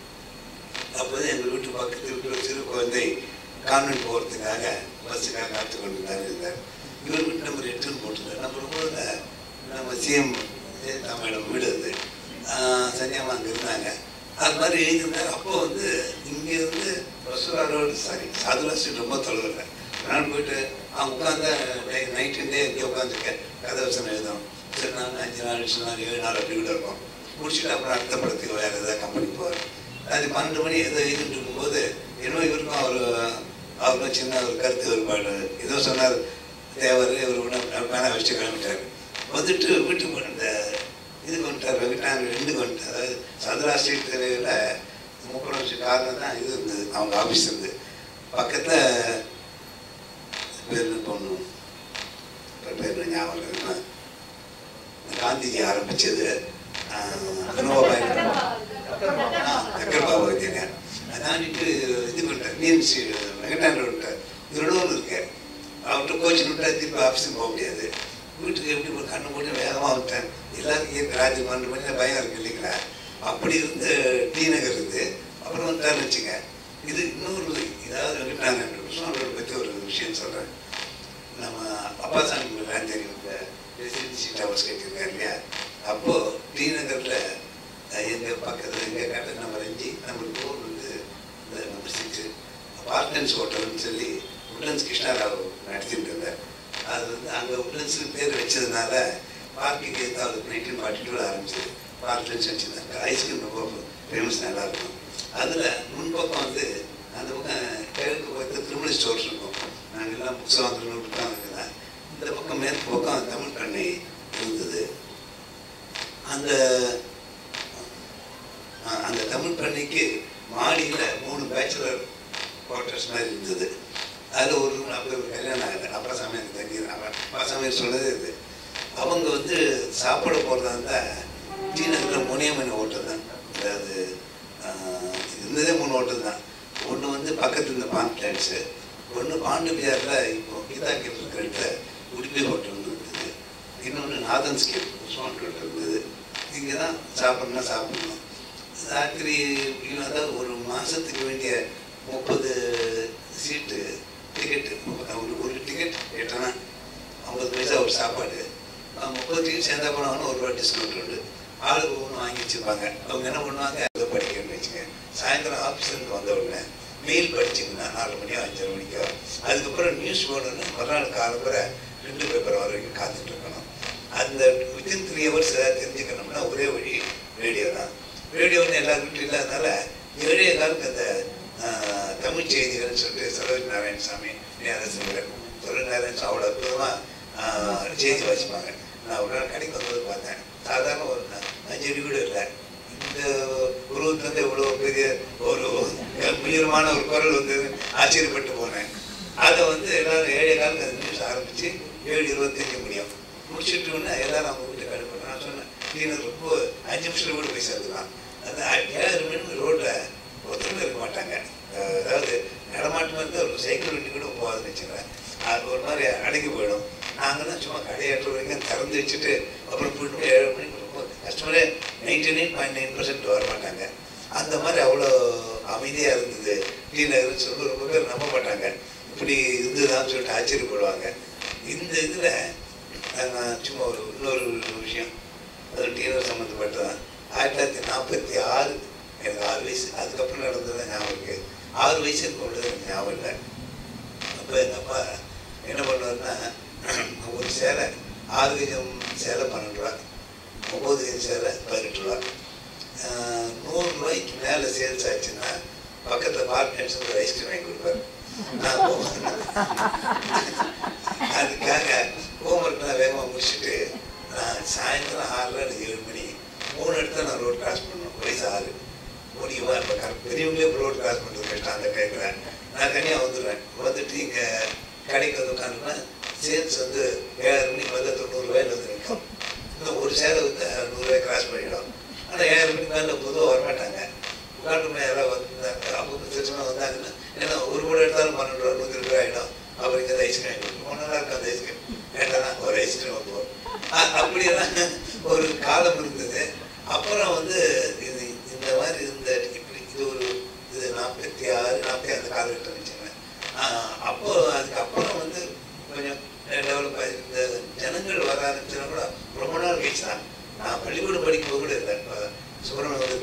அப்போ எங்கள் வீட்டு பக்கத்தில் இருக்கிற சிறு குழந்தை கான்வென்ட் போகிறதுக்காக பஸ்ஸுக்காக காத்து கொண்டு இருந்தார் இருந்தார் இவர் வீட்டு நம்பர் எட்டுன்னு போட்டிருந்தார் நம்பர் போதில் நம்ம சிஎம் ஜெயலலிதா மேடம் வீடு அது சரியாம அங்கே இருந்தாங்க அது மாதிரி எழுதியிருந்தாரு அப்போ வந்து இங்கே இருந்து ரசூலா ரோடு சாரி சாதுலா ஸ்ட்ரீட் ரொம்ப தொலைவில் நான் போயிட்டு அவங்க உட்காந்து நைட்டு டே இங்கே உட்காந்துருக்கேன் கதை வசனம் எழுதணும் சரி நாள் அஞ்சு நாள் எட்டு நாள் ஏழு நாள் அப்படி கூட இருக்கும் முடிச்சுட்டு அப்புறம் அடுத்த படத்துக்கு வேறு ஏதாவது கம்பெனி போவார் அது பன்னெண்டு மணி ஏதோ எழுதிட்டு இருக்கும்போது இன்னும் இவருக்கும் அவர் அவருக்கும் சின்ன ஒரு கருத்து வேறுபாடு ஏதோ சொன்னார் தேவர் இவர் ஒன்று மேலே வச்சுட்டு கிளம்பிட்டார் வந்துட்டு வீட்டுக்கு இந்த இதுக்கு வந்துட்டார் வெங்கடான் ரெண்டுக்கு வந்துட்டார் அதாவது சந்திரா ஸ்ட்ரீட் தெருவில் முப்பது வருஷம் காரணம் தான் இது இருந்தது அவங்க ஆஃபீஸ் இருந்து பக்கத்தில் பேர் பொண்ணு பேர் ஞாபகம் இருக்குன்னா காந்திஜி ஆரம்பிச்சது அனுபவாய் கக்கர் பாபு அதானிட்டு இது பண்ணிட்டார் மீன்ஸ் வெங்கடான் விட்டார் இதோட ஒன்று இருக்கு அவர்கிட்ட கோச்சிங் விட்டா திருப்பி ஆஃபீஸுக்கு போக முடியாது வீட்டுக்கு எப்படி ஒரு கண்ணு போட்டு வேகமாக விட்டேன் எல்லாருக்கும் இயற்கை ராஜ்யம் பன்னெண்டு மணி பயம் இருக்கு இல்லைங்களா அப்படி இருந்து டி நகர் இருந்து அப்புறம் வந்துட்டாருன்னு வச்சுங்க இது இன்னொரு இதாவது வெங்கடான அவரோட பற்றி ஒரு விஷயம் சொல்கிறேன் நம்ம அப்பா சாமி எல்லாம் தெரியும் இந்த ரெசிடென்சி டவர்ஸ் கட்டியிருக்காரு இல்லையா அப்போது டி நகரில் எங்கள் பக்கத்தில் எங்கள் கடை நம்பர் அஞ்சு நம்பர் ஃபோர் வந்து இந்த நம்பர் சிக்ஸு பார்ட்னன்ஸ் ஹோட்டல்னு சொல்லி உட்லன்ஸ் கிருஷ்ணாராவ் நடத்திட்டு இருந்தார் அது வந்து அங்கே உட்லன்ஸுக்கு பேர் வச்சதுனால பார்க்கிங் ஏதாவது நைன்டீன் ஃபார்ட்டி டூவில் ஆரம்பிச்சது பார்ட்லன்ஸ் வச்சுருந்தாங்க ஐஸ்கிரீம் ரொம்ப ஃபேமஸ் நல்லா இருக்கும் அதில் முன்பக்கம் வந்து அந்த பக்கம் கிழக்கு பக்கத்தில் திருமண ஸ்டோர்ஸ் இருக்கும் நாங்கள் எல்லாம் புக்ஸ் வாங்குறோம் தான் இந்த பக்கம் மேற்கு பக்கம் தமிழ் பண்ணை இருந்தது அந்த அஹ், அந்த தமிழ் பண்ணைக்கு மாடியில் மூணு பேச்சுலர் குவார்ட்டர்ஸ் மாதிரி இருந்தது அதில் ஒரு room அப்போ ஒரு கல்யாணம் ஆகுது அப்பா சாமி எனக்கு தங்கி அப்பா சாமி சொன்னது இது அவங்க வந்து சாப்பிட போகிறதா இருந்தால் டி நகரில் முனியம்மன் ஹோட்டல் தான் அதாவது ஆஹ், இருந்ததே மூணு ஹோட்டல் தான் ஒன்று வந்து பக்கத்து இந்த பான் பிளான்ஸு ஒன்று பாண்டு பியாரில் இப்போ கீதாக்கில் இருக்கிற இடத்துல உடுப்பி ஹோட்டல் இருந்தது இன்னொன்று நாதன் ஸ்கேப் உஸ்மான் ஹோட்டல் இருந்தது இங்கே தான் சாப்பிட்ணுன்னா சாப்பிடணும் ராத்திரி அதாவது ஒரு மாதத்துக்கு வேண்டிய முப்பது சீட்டு டிக்கெட்டு ஒரு ஒரு டிக்கெட் எட்டனா ஐம்பது பைசா ஒரு சாப்பாடு அஹ் முப்பது டிக்கெட் சேர்ந்தா போனாங்கன்னா ஒரு ரூபா டிஸ்கவுண்ட் உண்டு ஆளுக்கு ஒன்று வாங்கி வச்சுருப்பாங்க அவங்க என்ன பண்ணுவாங்க அதை படிக்கணும்னு வச்சுங்க சாயந்தரம் ஆஃபீஸ்லேருந்து வந்த உடனே மெயில் படிச்சிங்கன்னா நாலு மணியோ அஞ்சரை மணிக்கோ அதுக்கப்புறம் நியூஸ் போடணும்னு மறுநாள் காலம்புற ரெண்டு பேப்பர் வர வரைக்கும் காத்துட்டு இருக்கணும் அந்த வித்தின் த்ரீ ஹவர்ஸ் ஏதாவது தெரிஞ்சுக்கணும்னா ஒரே வழி ரேடியோ தான் ரேடியோன்னு எல்லா வீட்லையும் இல்லாதனால ஏழைய காலத்துக்கு அந்த ஆஹ், தமிழ் செய்திகள்னு சொல்லிட்டு சரோஜ் நாராயணசாமி நேரசிங்கர் சரோஜ் நாராயணன் அவ்வளோ அற்புதமாக செய்தி வாசிப்பாங்க நான் ஒரு நாள் கடைக்கு வந்தது பார்த்தேன் சாதாரண ஒரு ந- அஞ்சு அடி கூட இல்லை இந்த உருவத்துலேருந்து இவ்வளோ பெரிய ஒரு உயரமான ஒரு குரல் வந்து ஆச்சரியப்பட்டு போனேன் அதை வந்து எல்லாரும் ஏழை காலத்துக்கு அந்த நியூஸ் ஆரம்பித்து ஏழு இருபத்தஞ்சு முடியும் முடிச்சுட்டு உடனே எல்லாரும் அவங்க வீட்டுக்கு அனுப்பணும் நான் சொன்னேன் நீ ரொம்ப அஞ்சு நிமிஷத்துல கூட போய் சேர்த்துக்கலாம் அந்த ஏழு மணி ரோட்டில் ஒருத்தருமே இருக்க மாட்டாங்க அஹ் அதாவது நடமாட்டம் வந்து ஒரு சைக்கிள் வண்டி கூட போகாதுன்னு வச்சுக்கிறேன் அது ஒரு மாதிரி அடங்கி போயிடும் நாங்கள் தான் சும்மா கடையாற்று வரைக்கும் திறந்து வச்சுட்டு அப்புறம் போயிட்டு போய் ஏழு மணிக்கு ரொம்ப கஸ்டமரே ninety nine point nine percent வர மாட்டாங்க அந்த மாதிரி அவ்வளோ அமைதியாக இருந்தது டி நகர்னு சொல்லி ரொம்ப பேர் நம்ப மாட்டாங்க இப்படி இருந்ததுதான் சொல்லிட்டு ஆச்சரியப்படுவாங்க இந்த இதில் நான் சும்மா ஒரு இன்னொரு விஷயம் அது டீனர் சம்மந்தப்பட்டதான் ஆயிரத்தி தொள்ளாயிரத்தி நாற்பத்தி ஆறு எனக்கு ஆறு வயசு அதுக்கப்புறம் நடந்தது ஞாபகம் இருக்கு ஆறு வயசு கொண்டது எனக்கு ஞாபகம் இல்லை அப்போ எங்கள் அப்பா என்ன பண்ணுவாருன்னா ஒரு சேலை ஆறு கஜம் சேலை பன்னெண்டு ரூபா ஒம்பது கஜம் சேலை பதினெட்டு ரூபா ஆஹ் நூறு ரூபாய்க்கு மேலே சேல்ஸ் ஆச்சுன்னா பக்கத்தில் பார்ட்னர்ஸ் ஒரு ஐஸ்கிரீம் வாங்கி கொடுப்பாரு நான் போவேன். அதுக்காக ஹோம்ஒர்க்லாம் வேகமாக முடிச்சுட்டு நான் சாயந்தரம் ஆறுல எனக்கு ஏழு மணி மூணு இடத்துல நான் ரோட் கிராஸ் பண்ணணும் வயசு ஆறு முடியுமா இப்போ கரெக்ட் பெரியவங்களே இப்போ ரோட் கிராஸ் பண்ணுறது கஷ்டம் அந்த டைமில் நான் தனியாக வந்துடுவேன் வந்துட்டு இங்கே கடைக்கு வந்து உட்காந்துனா சேல்ஸ் வந்து ஏழாயிரம் மணிக்கு வந்து தொண்ணூறுரூவாயில் வந்து நிற்கும் இன்னும் ஒரு சேலை வந்து நூறுரூவாய் கிராஸ் பண்ணிடும் ஆனால் ஏழாயிரம் மணிக்கு மேலே பொதுவாக வரமாட்டாங்க உட்காந்து யாராவது வந்தாங்க அவங்க திருச்சமாக வந்தாங்கன்னா ஏன்னா ஒரு கூட எடுத்தாலும் பன்னெண்டு ரூபா நூற்றி ரூபாய் ஆகிடும் அவர் இங்கே ஐஸ்கிரீம் கொடுக்கும் ரொம்ப நல்லா இருக்கும் அந்த ஐஸ்கிரீம் வேண்டாம் ஒரு ஐஸ்கிரீம் வைப்போம் அ- அப்படியெல்லாம் ஒரு காலம் இருந்தது அப்புறம் வந்து இது இந்த மாதிரி இருந்த இப்படி இது ஒரு இது நாற்பத்தி ஆறு நாற்பத்தி ஆறு காலகட்டம் வச்சுக்கேன் அப்போ அதுக்கப்புறம் வந்து கொஞ்சம் டெவலப் ஆகி இந்த ஜனங்கள் வர ஆரம்பிச்சுனா கூட ரொம்ப நாள் கழிச்சு தான் நான்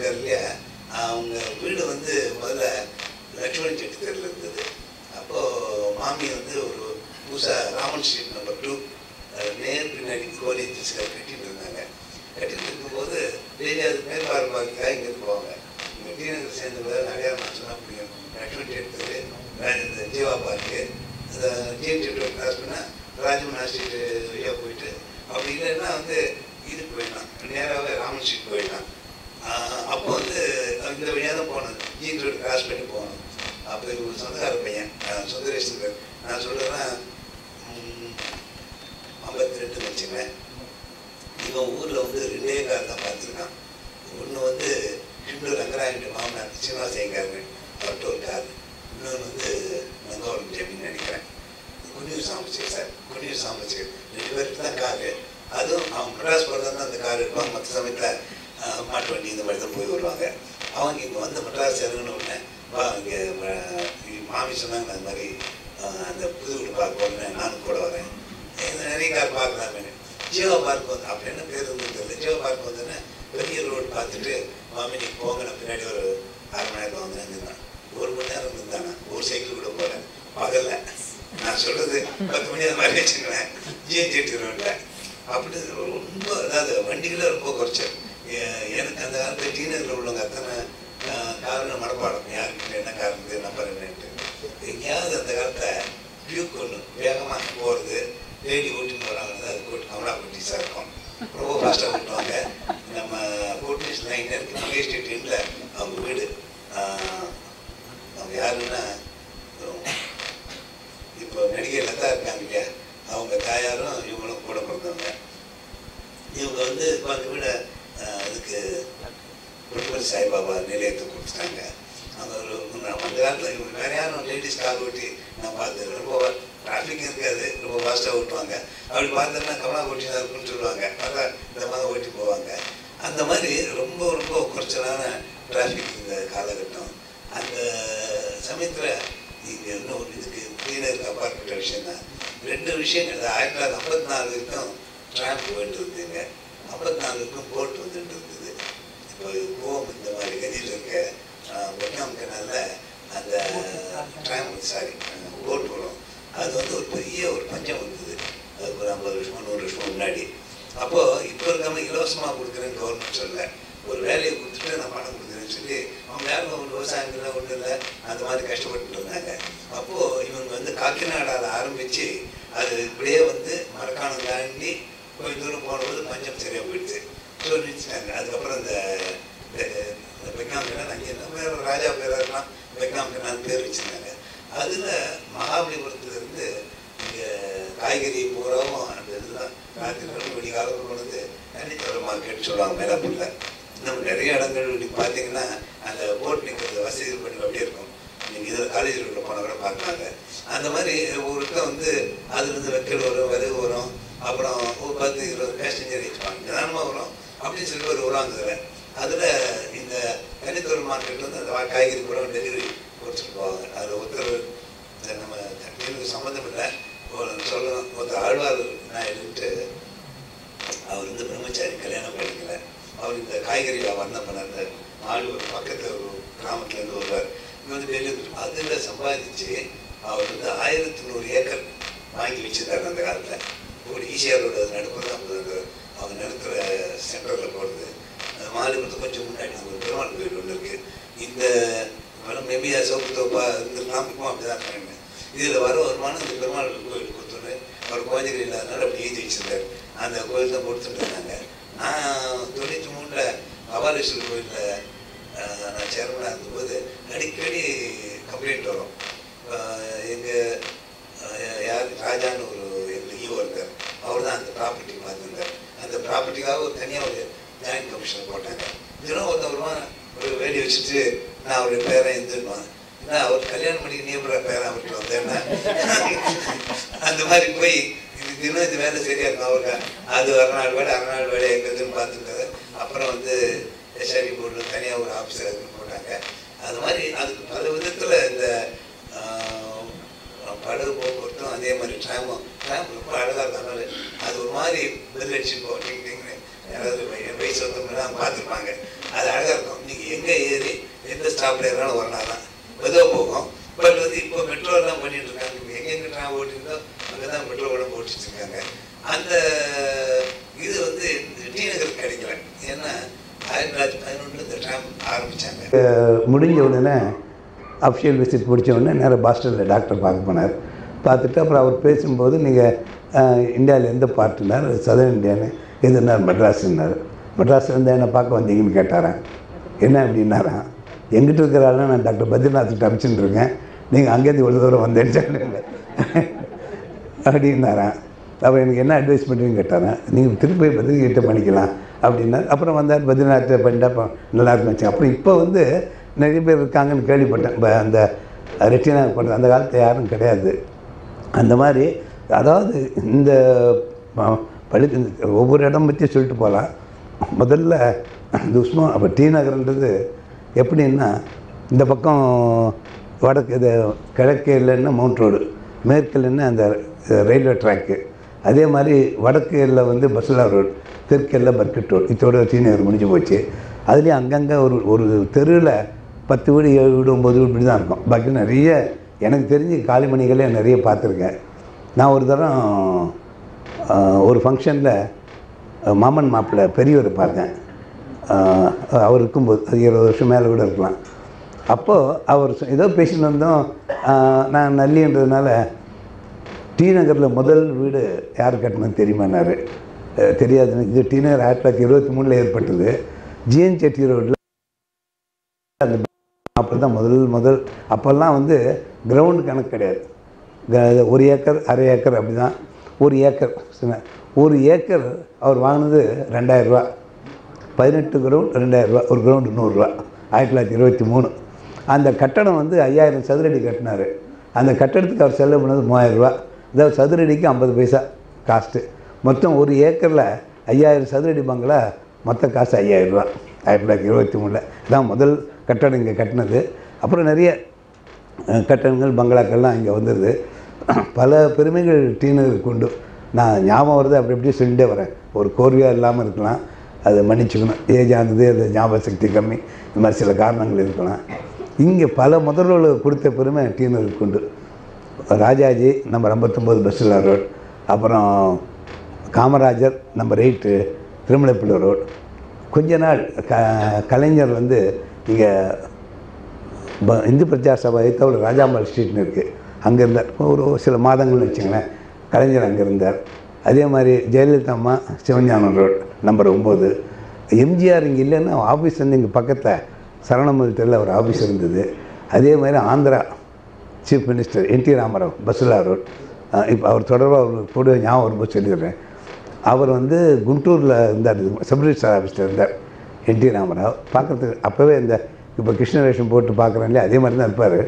இருக்கார் இல்லையா அவங்க வீடு வந்து முதல்ல லட்சுமணன் செட்டி தெருவில் இருந்தது அப்போது மாமி வந்து ஒரு புதுசாக ராமன் ஸ்ட்ரீட் நம்பர் டூ நேர் பின்னாடி கோலி திசுக்கார் கட்டிட்டு இருந்தாங்க கட்டிட்டு இருக்கும்போது டெய்லி அது மேற்பார்வை பார்க்கறதுக்காக இங்கேருந்து போவாங்க இங்கே டி நகர் சேர்ந்தவங்க நிறையா நான் சொன்னால் பிடிக்கும் லட்சுமணன் செட்டி தெரு ராஜ- இந்த ஜீவா பார்க்கு அந்த ஜிஎம் செட்டு கிராஸ் பண்ணால் ராஜமனா ஸ்ட்ரீட் வழியாக போயிட்டு அப்படி இல்லைன்னா வந்து இதுக்கு போயிடலாம் நேராகவே ராமன் ஸ்ட்ரீட் போயிடலாம் ஆஹ் அப்போ வந்து இந்த வழியாக தான் போனது ஜீன் ரோடு கிராஸ் பண்ணி போகணும் அப்போ இது ஒரு சொந்தக்கார பையன் ஆஹ் சுந்தரேஸ்வரர் நான் சொல்கிறேன்னா ஐம்பத்தி ரெண்டு வச்சுங்களேன் இவன் ஊரில் வந்து ரெண்டே கார் தான் பார்த்துருக்கான் ஒன்று வந்து இன்னும் ரங்கராயன் மாமனார் சீனிவாசையங்காரங்க அவர்கிட்ட ஒரு கார் இன்னொன்று வந்து மங்கோரம் ஜமீன் நினைக்கிறேன் குன்னூர் சாம்பிச்சர் சார் குன்னூர் சாம்பிச்சர் ரெண்டு பேருக்கு தான் காரு அதுவும் அவன் மெட்ராஸ் போகிறதா தான் அந்த கார் இருப்பான் மற்ற சமயத்தில் மாட்டு வண்டி இந்த மாதிரி தான் போய் வருவாங்க அவங்க இங்கே வந்து மெட்ராஸ் இறங்கின உடனே வா இங்கே மாமி சொன்னாங்க அந்த மாதிரி ஆஹ், அந்த புது வீடு பார்க்க போகிறேன் நானும் கூட வரேன் இந்த நிறைய கார் பார்க்கலாமே ஜீவா பார்க் வந்து அப்படி என்ன பேர் இருந்தது தெரியல ஜீவா பார்க் வந்தோடனே பெரிய ரோடு பார்த்துட்டு மாமி நீ போங்க நான் பின்னாடி ஒரு அரை மணி நேரம் வந்து நின்றுதான் ஒரு மணி நேரம் இருந்தானா ஒரு சைக்கிள் கூட போகல பகல்ல நான் சொல்றது பத்து மணி அந்த மாதிரி வச்சுக்கிறேன் ஜிஎன் ஜெட்டி ரோட்ல அப்படி ரொம்ப அதாவது வண்டிகளே ரொம்ப குறைச்சல் எ- எனக்கு அந்த காலத்தில் டீனரில் உள்ளவங்க அத்தனை ஆஹ், காரணம் மனப்பாடம் யாருக்கு என்ன காரணம் நம்பர் என்னன்ட்டு எங்கேயாவது அந்த காலத்தில் டியூக் ஒன்று வேகமாக போகிறது லேடி ஓட்டின்னு வராங்க அது கோட் கமலா குட்டிஸாக இருக்கும் ரொம்ப ஃபாஸ்ட்டாக ஓட்டுவாங்க நம்ம கோட்டிஸ் லைன் இருக்கு மகேஷ் ஸ்ட்ரீட் எண்டில் அவங்க வீடு ஆஹ், அவங்க யாருன்னா இப்போ நடிகை லதா இருக்காங்க இல்லையா அவங்க தாயாரும் இவங்களும் கூட பிறந்தவங்க இவங்க வந்து இப்போ அந்த வீடை ஆஹ், இதுக்கு புட்டுமதி சாய்பாபா நிலையத்துக்கு கொடுத்துட்டாங்க அவங்க ஒரு நான் அந்த காலத்தில் இவங்க வேற யாரும் லேடிஸ் கார் ஓட்டி நான் பார்த்தது ரொம்ப டிராஃபிக் இருக்காது ரொம்ப ஃபாஸ்ட்டாக ஓட்டுவாங்க அப்படி பார்த்தோன்னா கமலா ஓட்டி தான் இருக்குன்னு சொல்லுவாங்க பார்த்தா இந்த மாதிரி ஓட்டி போவாங்க அந்த மாதிரி ரொம்ப ரொம்ப குறைச்சலான டிராஃபிக் இந்த காலகட்டம் அந்த சமயத்தில் இது இன்னும் ஒரு இதுக்கு கிளீனருக்கு அப்பாற்பட்ட விஷயம் தான் ரெண்டு விஷயங்கள் ஆயிரத்தி தொள்ளாயிரத்தி ஐம்பத்தி நாலு வரைக்கும் ட்ராம்ப் போயிட்டு இருந்ததுங்க ஐம்பத்தி நாலு வரைக்கும் போட் வந்துட்டு இருந்தது இப்போ கோவம் இந்த மாதிரி கதியில் இருக்க வெட்காம் கனால அந்த ட்ராம் சாரி போட் வரும் அது வந்து ஒரு பெரிய ஒரு பஞ்சம் வந்தது அது ஒரு ஐம்பது வருஷமா நூறு வருஷம் முன்னாடி அப்போ இப்போ இருக்காம இலவசமாக கொடுக்குறேன்னு கவர்மெண்ட் சொல்ல ஒரு வேலையை கொடுத்துட்டு நான் பணம் கொடுக்குறேன்னு சொல்லி அவங்க யாரும் ஒரு விவசாயம் இல்லை ஒன்றும் இல்லை அந்த மாதிரி கஷ்டப்பட்டு இருந்தாங்க அப்போது இவங்க வந்து காக்கிநாடாவில் ஆரம்பித்து அது இப்படியே வந்து மரக்காணம் தாண்டி கொஞ்சம் தூரம் போனபோது பஞ்சம் சரியாக போயிடுச்சு ஸோ நிறுத்திட்டாங்க அதுக்கப்புறம் இந்த இந்த பெக்னாம் கண்ணன் அங்கே என்ன வேற ராஜா பேரெல்லாம் பெக்னாம் கண்ணான் பேர் வச்சுருந்தாங்க அதில் மகாபலிபுரத்துலேருந்து இங்கே காய்கறி பூராவும் அந்த இதெல்லாம் ராத்திரி விடி காலத்தில் கொண்டு வந்து தனித்தோர மார்க்கெட் சொல்லுவாங்க மேலாப்பூரில் இன்னும் நிறைய இடங்கள் இப்படி பார்த்தீங்கன்னா அந்த போட் நிற்கிறது வசதி பண்ணி அப்படியே இருக்கும் நீங்கள் இதில் காலேஜில் உள்ள போனால் கூட பார்க்கலாங்க அந்த மாதிரி ஒவ்வொருத்தர் வந்து அதுலேருந்து வெக்கல் வரும் விறகு வரும் அப்புறம் ஒரு பத்து இருபது பேசஞ்சர் ஏற்றுவாங்க நிதானமாக வரும் அப்படின்னு சொல்லி ஒரு உருவாங்குதுல அதில் இந்த தனித்தொரு மார்க்கெட் வந்து அந்த காய்கறி பூரா டெலிவரி கொடுத்துட்டு போவாங்க அதில் ஒருத்தர் இந்த நம்ம எனக்கு சம்மந்தம் இல்லை ஒரு சொல்லணும் ஒருத்தர் ஆழ்வார் நாயுடுன்ட்டு அவர் வந்து பிரம்மச்சாரி கல்யாணம் பண்ணிக்கல அவர் இந்த காய்கறி வியாபாரம் தான் பண்ணார் ஆழ்வார் பக்கத்தில் ஒரு கிராமத்துலேருந்து வருவார் இங்கே வந்து வெளியே அதில் சம்பாதிச்சு அவர் வந்து ஆயிரத்தி நூறு ஏக்கர் வாங்கி வச்சிருக்காரு அந்த காலத்தில் ஒரு ஈஸியாரோட நடுப்புற தான் அந்த அவங்க நடத்துகிற சென்டரில் போகிறது அந்த மாலிபுரத்து கொஞ்சம் முன்னாடி அங்க ஒரு பெருமாள் கோயில் ஒன்று இருக்குது இந்த வரம் மேபி சோப்பு தோப்பா இருந்திருக்கலாம் இருக்கும் அப்படி தான் இருக்காங்க இதில் வர வருமானம் இந்த பெருமாள் கோயில் கொடுத்துட்டு அவர் கோஞ்சகிரி இல்லாதனால அப்படி எழுதி வச்சிருந்தார் அந்த கோயில் தான் கொடுத்துட்டு இருந்தாங்க நான் தொண்ணூற்றி மூணில் அபாலேஸ்வரர் கோயிலில் நான் சேர்மனாக இருந்தபோது அடிக்கடி கம்ப்ளைண்ட் வரும் எங்கள் யார் ராஜான்னு ஒரு எங்கள் ஈவோ இருக்கார் அவர் தான் அந்த ப்ராப்பர்ட்டி பார்த்துருந்தார் அந்த ப்ராப்பர்ட்டிக்காக ஒரு தனியாக ஒரு ஜாயின்ட் கமிஷன் போட்டாங்க தினம் ஒருத்தன் வருவான் ஒரு வேலி வச்சுட்டு நான் அவருடைய பேரை எழுந்துருவான் ஏன்னா அவர் கல்யாணம் பண்ணி நீ எப்படி பேரை அவர்கிட்ட வந்தேன்னா அந்த மாதிரி போய் இது தினம் இந்த வேலை சரியா இருக்கும் அவருக்கு அது அரைநாள் வேலை அரைநாள் வேலை எங்களுக்குன்னு பார்த்துருக்காரு அப்புறம் வந்து எஸ்ஆர்டி போர்டு தனியாக ஒரு ஆஃபீஸர் அதுன்னு போட்டாங்க அது மாதிரி அதுக்கு பல விதத்தில் இந்த ஆஹ், படகு போக்குவரத்தும் அதே மாதிரி ட்ராமும் ட்ராம் ரொம்ப அழகாக இருக்கனால அது ஒரு மாதிரி பெல் அடிச்சுட்டு போகும் டிங் டிங்னு யாராவது என் வயசு வந்தவங்கலாம் பார்த்துருப்பாங்க அது அழகாக இருக்கும் நீங்கள் ஸ்டாப்பில் ஏறினாலும் ஒரு நாள் தான் மெதுவாக போகும் பட் வந்து இப்போ மெட்ரோலாம் பண்ணிட்டு இருக்காங்க இப்போ எங்கெங்கே ட்ராம் ஓட்டிருந்தோ அங்கே தான் மெட்ரோ உடம்பு ஓட்டிட்டு இருக்காங்க அந்த இது வந்து டி நகருக்கு கிடைக்கல ஏன்னா ஆயிரத்தி தொள்ளாயிரத்தி பதினொன்று இந்த ட்ராம் ஆரம்பித்தாங்க முடிஞ்ச உடனே அஃபிஷியல் விசிட் முடிச்ச உடனே நேராக பாஸ்டனில் டாக்டர் பார்க்க போனார் பார்த்துட்டு அப்புறம் அவர் பேசும்போது நீங்கள் இந்தியாவில் எந்த பார்ட்டுனார் சதர்ன் இந்தியான்னு எதுனார் மெட்ராஸ்னார் மெட்ராஸ் வந்து என்ன பார்க்க வந்தீங்கன்னு கேட்டாரான் என்ன அப்படின்னாரான் எங்கிட்ட இருக்கிற ஆளை நான் டாக்டர் பத்ரிநாத் அனுப்பிச்சுட்டு இருக்கேன் நீங்கள் அங்கேருந்து இவ்வளோ தூரம் வந்தேன்னு சொன்னீங்க அப்படின்னாரான் அப்புறம் எனக்கு என்ன அட்வைஸ் பண்ணுறீங்கன்னு கேட்டாரன் நீங்கள் திருப்பி பத்ரிகிட்ட பண்ணிக்கலாம் அப்படின்னா அப்புறம் வந்தார் பத்ரிநாத்தை பண்ணிட்டு அப்புறம் நல்லா இருக்கும் வச்சு அப்புறம் இப்போ வந்து நிறைய பேர் இருக்காங்கன்னு கேள்விப்பட்டேன் இப்போ அந்த ரெட்டினா பண்ணுற அந்த காலத்தில் யாரும் கிடையாது அந்த மாதிரி அதாவது இந்த ப- பள்ளி இந்த ஒவ்வொரு இடம் பற்றி சொல்லிட்டு போகலாம் முதல்ல இந்த உஸ்மா அப்போ டி நகர்ன்றது எப்படின்னா இந்த பக்கம் வடக்கு இது கிழக்கு இல்லைன்னா மவுண்ட் ரோடு மேற்கு இல்லைன்னா அந்த ரயில்வே ட்ராக்கு அதே மாதிரி வடக்கு எல்லை வந்து பஸ்லா ரோடு தெற்கு எல்லை பர்கட் ரோடு இதோட டி நகர் முடிஞ்சு போச்சு அதுலேயும் அங்கங்கே ஒரு ஒரு தெருவில் பத்து வீடு ஏழு வீடு ஒம்பது வீடு இப்படி தான் இருக்கும் பாக்கி நிறைய எனக்கு தெரிஞ்சு காளிமணிகளே நிறைய பார்த்துருக்கேன் நான் ஒரு தரம் ஆஹ், ஒரு ஃபங்க்ஷனில் மாமன் மாப்பிள்ளை பெரியவர் பார்த்தேன் ஆஹ், அவர் இருக்கும்போது அது இருபது வருஷம் மேலே கூட இருக்கலாம் அப்போது அவர் சொ- ஏதோ பேசிட்டு வந்தோம் ஆஹ், நான் நல்லின்றதுனால டி நகரில் முதல் வீடு யார் கட்டினது தெரியுமானாரு அஹ், தெரியாது இது டி நகர் ஆயிரத்தி தொள்ளாயிரத்தி இருபத்தி மூணில் ஏற்பட்டது ஜிஎன் செட்டி ரோட்டில் அப்போ தான் முதல் முதல் அப்போல்லாம் வந்து கிரவுண்டு கணக்கு கிடையாது க- ஒரு ஏக்கர் அரை ஏக்கர் அப்படி தான் ஒரு ஏக்கர் சொன்னேன். ஒரு ஏக்கர் அவர் வாங்கினது ரெண்டாயிரரூவா பதினெட்டு கிரவுண்ட் ரெண்டாயிரரூவா ஒரு கிரவுண்டு நூறுரூவா ஆயிரத்தி தொள்ளாயிரத்தி இருபத்தி மூணு அந்த கட்டடம் வந்து ஐயாயிரம் சதுரடி கட்டினார் அந்த கட்டடத்துக்கு அவர் செலவு பண்ணது மூவாயிரரூவா அதாவது சதுரடிக்கு ஐம்பது பைசா காஸ்ட்டு மொத்தம் ஒரு ஏக்கரில் ஐயாயிரம் சதுரடி பங்களா மொத்த காசு ஐயாயிரரூவா ஆயிரத்தி தொள்ளாயிரத்தி இருபத்தி மூணில் இதான் முதல் கட்டடம் இங்கே கட்டினது அப்புறம் நிறைய அஹ், கட்டடங்கள் பங்களாக்கள்லாம் இங்கே வந்துடுது பல பெருமைகள் டீனருக்கு உண்டு நான் ஞாபகம் வருது அப்படி இப்படி சொல்லிட்டே வரேன் ஒரு கோர்வையாக இல்லாமல் இருக்கலாம் அதை மன்னிச்சுக்கணும் ஏஜ் ஆனது அது ஞாபக சக்தி கம்மி இந்த மாதிரி சில காரணங்கள் இருக்கலாம் இங்கே பல முதல்வர்கள் கொடுத்த பெருமை டீனருக்கு உண்டு ராஜாஜி நம்பர் ஐம்பத்தொம்போது பஸ்ஸில் ரோட் அப்புறம் Kamarajar number eight Thirumalaipillai road கொஞ்ச நாள் க கலைஞர் வந்து இங்கே ப- இந்து பிரஜா சபை தவிர ராஜாம்பாள் ஸ்ட்ரீட்னு இருக்குது அங்கே இருந்தார் ஒரு சில மாதங்கள்னு வச்சுங்களேன் கலைஞர் அங்கே இருந்தார் அதே மாதிரி ஜெயலலிதா அம்மா சிவஞானம் ரோட் நம்பர் ஒம்பது எம்ஜிஆர் இங்கே இல்லைன்னா ஆஃபீஸ் வந்து இங்கே பக்கத்தில் சரவணமதி தெருவில் ஒரு ஆஃபீஸ் இருந்தது அதே மாதிரி Andhra chief minister N T Ramarao Bazullah road இப்போ அவர் தொடர்பாக அவர் கூட ஞாபகம் வரும்போது சொல்லிடுறேன் அவர் வந்து குண்டூரில் இருந்தார் சப் ரிஜிஸ்டர் ஆஃபீஸில் இருந்தார் என் டி ராமராவ் பார்க்குறதுக்கு அப்போவே இந்த இப்போ கிருஷ்ண வேஷம் போட்டு பார்க்குறேன் இல்லையா அதே மாதிரி தான் இருப்பார்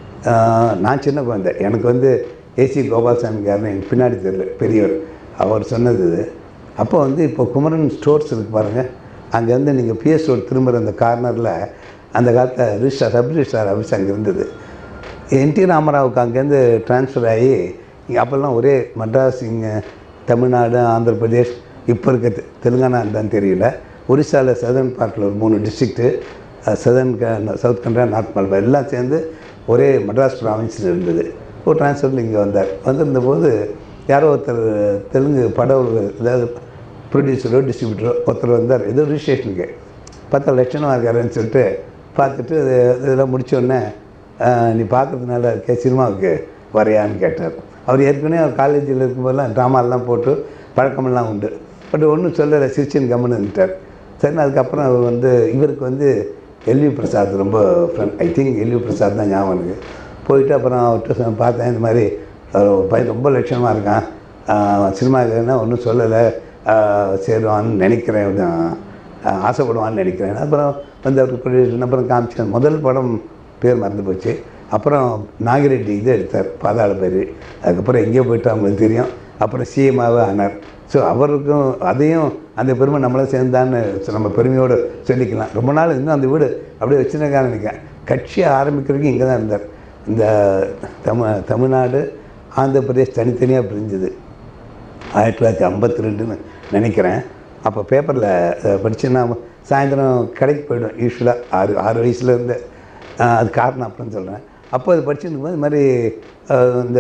நான் சின்ன குழந்தை எனக்கு வந்து ஏசி கோபால்சாமி காரன் எனக்கு பின்னாடி தெரியல பெரியவர் அவர் சொன்னது இது. அப்போ வந்து இப்போ குமரன் ஸ்டோர்ஸ் இருக்கு பாருங்கள் அங்கேருந்து நீங்கள் பிஎஸ் ரோடு திரும்புகிற அந்த கார்னரில் அந்த காலத்தில் ரிஜிஸ்டார் சப் ரிஜிஸ்டார் ஆஃபீஸ் அங்கே இருந்தது என் டி ராமராவுக்கு அங்கேருந்து ட்ரான்ஸ்ஃபர் ஆகி இங்கே அப்போல்லாம் ஒரே மட்ராஸ் இங்கே தமிழ்நாடு ஆந்திர பிரதேஷ் இப்போ இருக்க தெ- தெலுங்கானா தான் தெரியல ஒரிசாவில் சதர்ன் பார்ட்டில் ஒரு மூணு district southern south Kanara north Malabar எல்லாம் சேர்ந்து ஒரே மட்ராஸ் ப்ராவின்ஸில் இருந்தது ஒரு ட்ரான்ஸ்ஃபரில் இங்கே வந்தார் வந்திருந்த போது யாரோ ஒருத்தர் தெலுங்கு படம் ஒரு- அதாவது ப்ரொடியூசரோ டிஸ்ட்ரிபியூட்டரோ ஒருத்தர் வந்தார் ஏதோ ரிஜிஸ்ட்ரேஷனுக்கு பார்த்தா லட்சணமாக இருக்காருன்னு சொல்லிட்டு பார்த்துட்டு இது இதெல்லாம் முடித்தோடனே நீ பார்க்கறதுனால இருக்கே சினிமாவுக்கு வரையான்னு கேட்டார் அவர் ஏற்கனவே அவர் காலேஜில் இருக்கும்போதெல்லாம் ட்ராமாலாம் போட்டு பழக்கமெல்லாம் உண்டு பட் ஒன்றும் சொல்லலை சிரிச்சின் கம்முன்னு இருந்துட்டார் சரி அதுக்கப்புறம் அவர் வந்து இவருக்கு வந்து எல்வி பிரசாத் ரொம்ப friend I think LV Prasad தான் ஞாபகம் இருக்குது போயிட்டு அப்புறம் அவர்கிட்ட சொ- பார்த்தேன் இந்த மாதிரி அவர் ஒரு பையன் ரொம்ப லட்சணமாக இருக்கான் சினிமாவுக்குன்னா ஒன்றும் சொல்லலை சேருவான்னு நினைக்கிறேன் கொஞ்சம் ஆஹ் ஆசைப்படுவான்னு நினைக்கிறேன் அப்புறம் வந்து அவருக்கு ப்ரொடியூசர் அப்புறம் காமிச்சேன் முதல் படம் பேர் மறந்து போச்சு அப்புறம் நாகிரெட்டி இது எடுத்தார் பாதாள பேர் அதுக்கப்புறம் எங்கேயோ போயிட்டு அவங்களுக்கு தெரியும் அப்புறம் சிஎம்மாவே ஆனார் ஸோ அவருக்கும் அதையும் அந்த பெருமை நம்மளும் சேர்ந்தான்னு நம்ம பெருமையோடு சொல்லிக்கலாம் ரொம்ப நாள் இன்னும் அந்த வீடு அப்படியே வச்சுருக்கான்னு நினைக்கிறேன் கட்சியை ஆரம்பிக்கிறதுக்கு இங்கே தான் இருந்தார் இந்த தமிழ் தமிழ்நாடு ஆந்திர பிரதேஷ் தனித்தனியாக பிரிஞ்சுது ஆயிரத்தி தொள்ளாயிரத்தி ஐம்பத்தி ரெண்டுன்னு நினைக்கிறேன் அப்போ பேப்பரில் படித்தேன்னா சாயந்தரம் கடைக்கு போய்டும் யூஸ்வலாக ஆறு ஆறு வயசுலேருந்து ஆஹ் அது காரணம் அப்புறம் சொல்கிறேன் அப்போ அது படிச்சுட்டு இருக்கும்போது இது மாதிரி ஆஹ் இந்த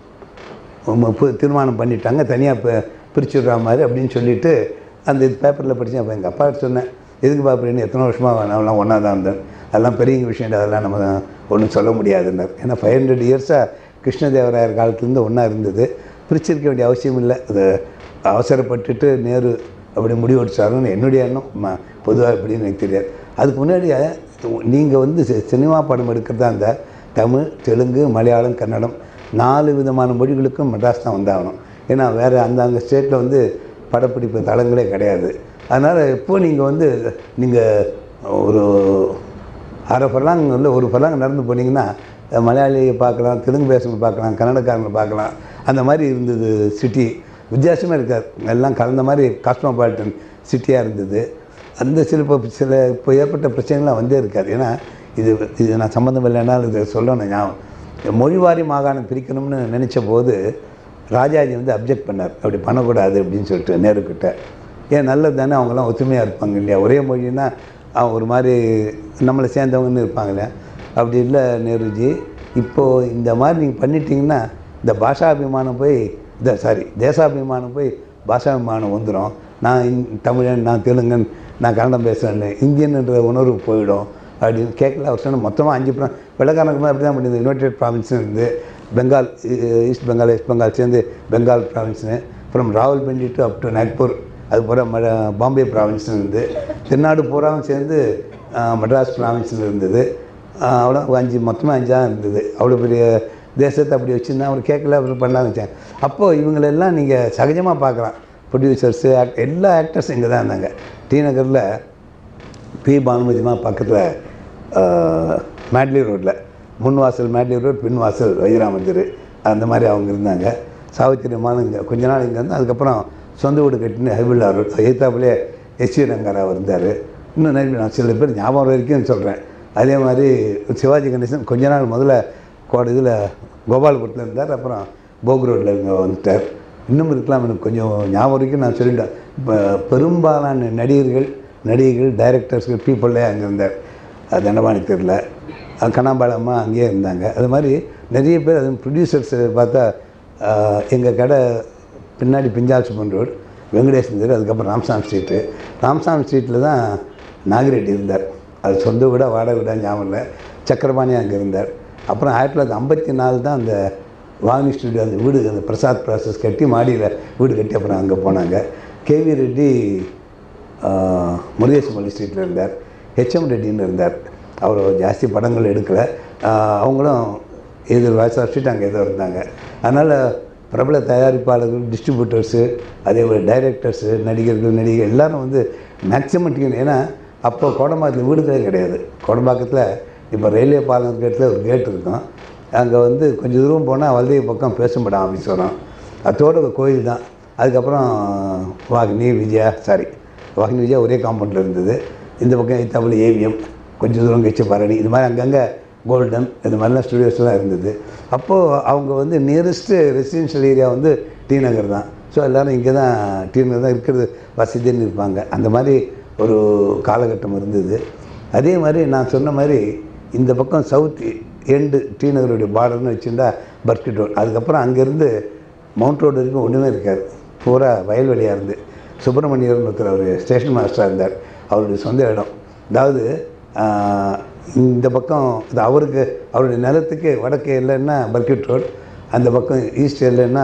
ம- பு- திருமணம் பண்ணிட்டாங்க தனியாக பிரிச்சு விடுற மாதிரி அப்படின்னு சொல்லிட்டு அந்த இது பேப்பரில் படித்தேன் அப்போ எங்கள் அப்பா சொன்னேன் எதுக்கு பாப்பேன்னு எத்தனை வருஷமாக நான்லாம் ஒன்றா தான் இருந்தேன் அதெல்லாம் பெரிய விஷயம் அதெல்லாம் நம்ம ஒன்றும் சொல்ல முடியாதுன்னார் ஏன்னா ஃபைவ் ஹண்ட்ரட் இயர்ஸாக கிருஷ்ணதேவராயர் காலத்துலேருந்து ஒன்றா இருந்தது பிரிச்சிருக்க வேண்டிய அவசியம் இல்லை அது அவசரப்பட்டுட்டு நேரு அப்படி முடிவெடுத்தாருன்னு என்னுடைய எண்ணம் பொதுவாக எப்படின்னு எனக்கு தெரியாது அதுக்கு முன்னாடி நீங்கள் வந்து சி- சினிமா படம் எடுக்கிறதா இருந்தால் தமிழ் தெலுங்கு மலையாளம் கன்னடம் நாலு விதமான மொழிகளுக்கும் மெட்ராஸ் தான் வந்தாகணும் ஏன்னா வேறு அந்த அங்கே ஸ்டேட்டில் வந்து படப்பிடிப்பு தளங்களே கிடையாது அதனால் எப்போ நீங்கள் வந்து நீங்கள் ஒரு அரை ஃபர்லாங் இல்லை ஒரு ஃபர்லாங் நடந்து போனீங்கன்னா அஹ், மலையாளியை பார்க்கலாம் தெலுங்கு பேசுகிறவங்க பார்க்கலாம் கன்னடக்காரங்களை பார்க்கலாம் அந்த மாதிரி இருந்தது சிட்டி வித்தியாசமாக இருக்காது எல்லாம் கலந்த மாதிரி காஸ்மோபாலிட்டன் சிட்டியாக இருந்தது அந்த சில இப்போ சில இப்போ ஏற்பட்ட பிரச்சனைகள்லாம் வந்தே இருக்காது ஏன்னா இது இது நான் சம்மந்தம் இல்லைனாலும் இதை சொல்லணும் ஞாபகம் மொழிவாரி மாகாணம் பிரிக்கணும்னு நினச்ச போது ராஜாஜி வந்து அப்ஜெக்ட் பண்ணார் அப்படி பண்ணக்கூடாது அப்படின்னு சொல்லிட்டு நேருக்கிட்ட ஏன் நல்லது தானே அவங்களாம் ஒத்துமையாக இருப்பாங்க இல்லையா ஒரே மொழின்னா அவங்க ஒரு மாதிரி நம்மளை சேர்ந்தவங்கன்னு இருப்பாங்க இல்லையா அப்படி இல்லை நேருஜி இப்போது இந்த மாதிரி நீங்கள் பண்ணிட்டீங்கன்னா இந்த பாஷாபிமானம் போய் இந்த சாரி தேசாபிமானம் போய் பாஷாபிமானம் வந்துடும் நான் இந் தமிழன் நான் தெலுங்கன் நான் கன்னடம் பேசுகிறேன்னு இந்தியன்ன்ற உணர்வு போயிடும் அப்படின்னு கேட்கல அவர் சொன்ன மொத்தமாக அஞ்சு ப்ரா வெள்ளக்காரனுக்கு அப்படி தான் பண்ணியது யுனைடெட் ப்ராவின்ஸ் இருந்து பெங்கால் ஈ- ஈஸ்ட் பெங்கால் வெஸ்ட் பெங்கால் சேர்ந்து பெங்கால் ப்ராவின்ஸ்னு அப்புறம் Rawalpindi to up to Nagpur அது போல் ம பாம்பே ப்ராவின்ஸ்னு இருந்து தென்னாடு பூராவும் சேர்ந்து ஆ, மெட்ராஸ் ப்ராவின்ஸில் இருந்தது ஆ, அவ்வளோ அஞ்சு மொத்தமாக அஞ்சாக இருந்தது அவ்வளோ பெரிய தேசத்தை அப்படி வச்சுருந்தா அவர் கேட்கல அவர் பண்ணாங்க வச்சாங்க அப்போது இவங்களெல்லாம் நீங்கள் சகஜமாக பார்க்கலாம் ப்ரொடியூசர்ஸு ஆக்ட் எல்லா ஆக்டர்ஸும் இங்கே தான் இருந்தாங்க டி நகரில் பி பானுமதிமா பக்கத்தில் மேட்லி ரோட்டில் முன் வாசல் மேட்லி ரோட் பின் வாசல் வைராமந்திர் அந்த மாதிரி அவங்க இருந்தாங்க சாவித்திரி அம்மாவும் இங்கே கொஞ்ச நாள் இங்கே வந்து அதுக்கப்புறம் சொந்த வீடு கட்டின்னு ஹைபில்லா ரோட் எய்த்தாப்புலேயே எஸ் வி ரங்கராவ் இருந்தார் இன்னும் நிறைய நான் சில பேர் ஞாபகம் வரைக்கும் சொல்கிறேன் அதே மாதிரி சிவாஜி கணேசன் கொஞ்ச நாள் முதல்ல கோட இதில் கோபாலபுரத்தில் இருந்தார் அப்புறம் போக் ரோட்டில் இங்கே வந்துட்டார் இன்னும் இருக்கலாம் எனக்கு கொஞ்சம் ஞாபகம் வரைக்கும் நான் சொல்லிட்டேன் இப்போ பெரும்பாலான நடிகர்கள் நடிகைகள் டைரக்டர்ஸ்கள் பீப்புளே அங்கே இருந்தார் அது தண்டபாணி தெரியல கண்ணாம்பாளம்மா அங்கேயே இருந்தாங்க அது மாதிரி நிறைய பேர் அது ப்ரொடியூசர்ஸ் பார்த்தா எங்கள் கடை பின்னாடி பிஞ்சால் சுப்பன் ரோடு வெங்கடேஷ் தெரு அதுக்கப்புறம் ராம்சாமி ஸ்ட்ரீட்டு ராம்சாமி ஸ்ட்ரீட்டில் தான் நாகரெட்டி இருந்தார் அது சொந்த வீடா வாடகை வீடா ஞாபகம் இல்லை சக்கரபாணி அங்கே இருந்தார் அப்புறம் ஆயிரத்தி தொள்ளாயிரத்தி ஐம்பத்தி நாலு தான் அந்த வாகினி ஸ்டுடியோ அந்த வீடு அந்த பிரசாத் ப்ராசஸ் கட்டி மாடியில் வீடு கட்டி அப்புறம் அங்கே போனாங்க கேவி ரெட்டி ஆஹ், முருகேசமல்லி ஸ்ட்ரீட்டில் இருந்தார் ஹெச்எம் ரெட்டின்னு இருந்தார் அவர் ஜாஸ்தி படங்கள் எடுக்கலை ஆஹ், அவங்களும் எதிர் வாய்ஸாக ஸ்ட்ரீட் அங்கே ஏதோ இருந்தாங்க அதனால் பிரபல தயாரிப்பாளர்கள் டிஸ்ட்ரிபியூட்டர்ஸு அதே போல் டைரக்டர்ஸு நடிகர்கள் நடிகை எல்லாரும் வந்து மேக்ஸிமம் டீம் ஏன்னா அப்போ கோடம்பாக்கத்தில் வீடுகளே கிடையாது கோடம்பாக்கத்தில் இப்போ ரயில்வே பாலம் கேட்டில் ஒரு கேட் இருக்கும் அங்கே வந்து கொஞ்சம் தூரம் போனால் வல்தைய பக்கம் பேசும்படம் ஆஃபீஸ் வரும் அதோட ஒரு கோயில் தான் அதுக்கப்புறம் வாகினி விஜயா சாரி வாகினி விஜயா ஒரே காம்பவுண்டில் இருந்தது இந்த பக்கம் எத்தாப்புல ஏவிஎம் கொஞ்சம் தூரம் கழிச்சு பரணி இது மாதிரி அங்கங்கே கோல்டன் இது மாதிரிலாம் ஸ்டுடியோஸ்லாம் இருந்தது அப்போது அவங்க வந்து நியரஸ்ட்டு ரெசிடென்ஷியல் ஏரியா வந்து டி நகர் தான் ஸோ எல்லோரும் இங்கே தான் டி நகர் தான் இருக்கிறது வசதின்னு இருப்பாங்க அந்த மாதிரி ஒரு காலகட்டம் இருந்தது அதே மாதிரி நான் சொன்ன மாதிரி இந்த பக்கம் சவுத் எண்டு டி நகருடைய பார்டர்னு வச்சுருந்தா பர்கிட் ரோட் அதுக்கப்புறம் அங்கேருந்து மவுண்ட் ரோடு வரைக்கும் ஒன்றுமே இருக்காது பூரா வயல்வெளியாக இருந்து சுப்பிரமணியர்னு இருக்கிற ஒரு ஸ்டேஷன் மாஸ்டராக இருந்தார் அவருடைய சொந்த இடம் அதாவது ஆஹ், இந்த பக்கம் இது அவருக்கு அவருடைய நிலத்துக்கு வடக்கு இல்லைன்னா பர்கிட் ரோட் அந்த பக்கம் ஈஸ்ட் இல்லைன்னா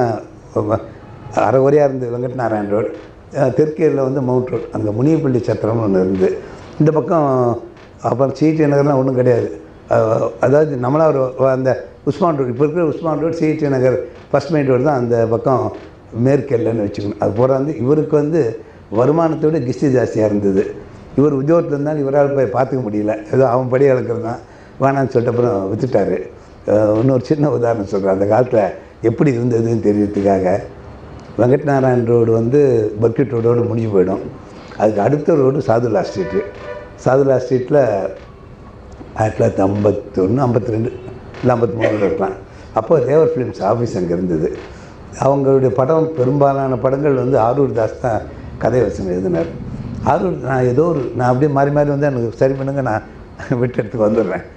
அரைகுறையாக இருந்து வெங்கட் நாராயண் ரோட் அஹ், தெற்கு எல்லையில் வந்து மவுண்ட் ரோட் அங்கே முனியப்பள்ளி சத்திரம்னு ஒன்று இருந்து இந்த பக்கம் அப்புறம் சிடி நகர்லாம் ஒன்றும் கிடையாது அஹ், அதாவது நம்மளா ஒரு அந்த உஸ்மான் ரோடு இப்போ இருக்கிற Usman road CIT Nagar first main road தான் அந்த பக்கம் மேற்கு எல்லைன்னு வச்சுக்கணும் அது போகிற வந்து இவருக்கு வந்து வருமானத்தை விட கிஸ்தி ஜாஸ்தியாக இருந்தது இவர் உத்தியோகத்தில் இருந்தாலும் இவரால் போய் பார்த்துக்க முடியல ஏதோ அவன் படி அளக்கிறது தான் வேணான்னு சொல்லிட்டு அப்புறம் வித்துட்டாரு அஹ், இன்னொரு சின்ன உதாரணம் சொல்கிறேன் அந்த காலத்தில் எப்படி இருந்ததுன்னு தெரியறதுக்காக வெங்கட் நாராயண் ரோடு வந்து பர்கிட் ரோடோடு முடிஞ்சு போயிடும் அதுக்கு அடுத்த ரோடு சாதுலா ஸ்ட்ரீட்டு சாதுலா ஸ்ட்ரீட்டில் ஆயிரத்தி தொள்ளாயிரத்தி ஐம்பத்தொன்று ஐம்பத்தி ரெண்டு இல்லை ஐம்பத்தி மூணு இருக்கலாம் அப்போ தேவர் ஃபிலிம்ஸ் ஆஃபீஸ் அங்கே இருந்தது அவங்களுடைய படம் பெரும்பாலான படங்கள் வந்து ஆரூர் தாஸ் தான் கதை வசனம் எழுதினார் ஆரூர் நான் ஏதோ ஒரு நான் அப்படியே மாறி மாறி வந்து எனக்கு சரி பண்ணுங்க நான் விட்டு எடுத்துக்கு வந்துடுறேன்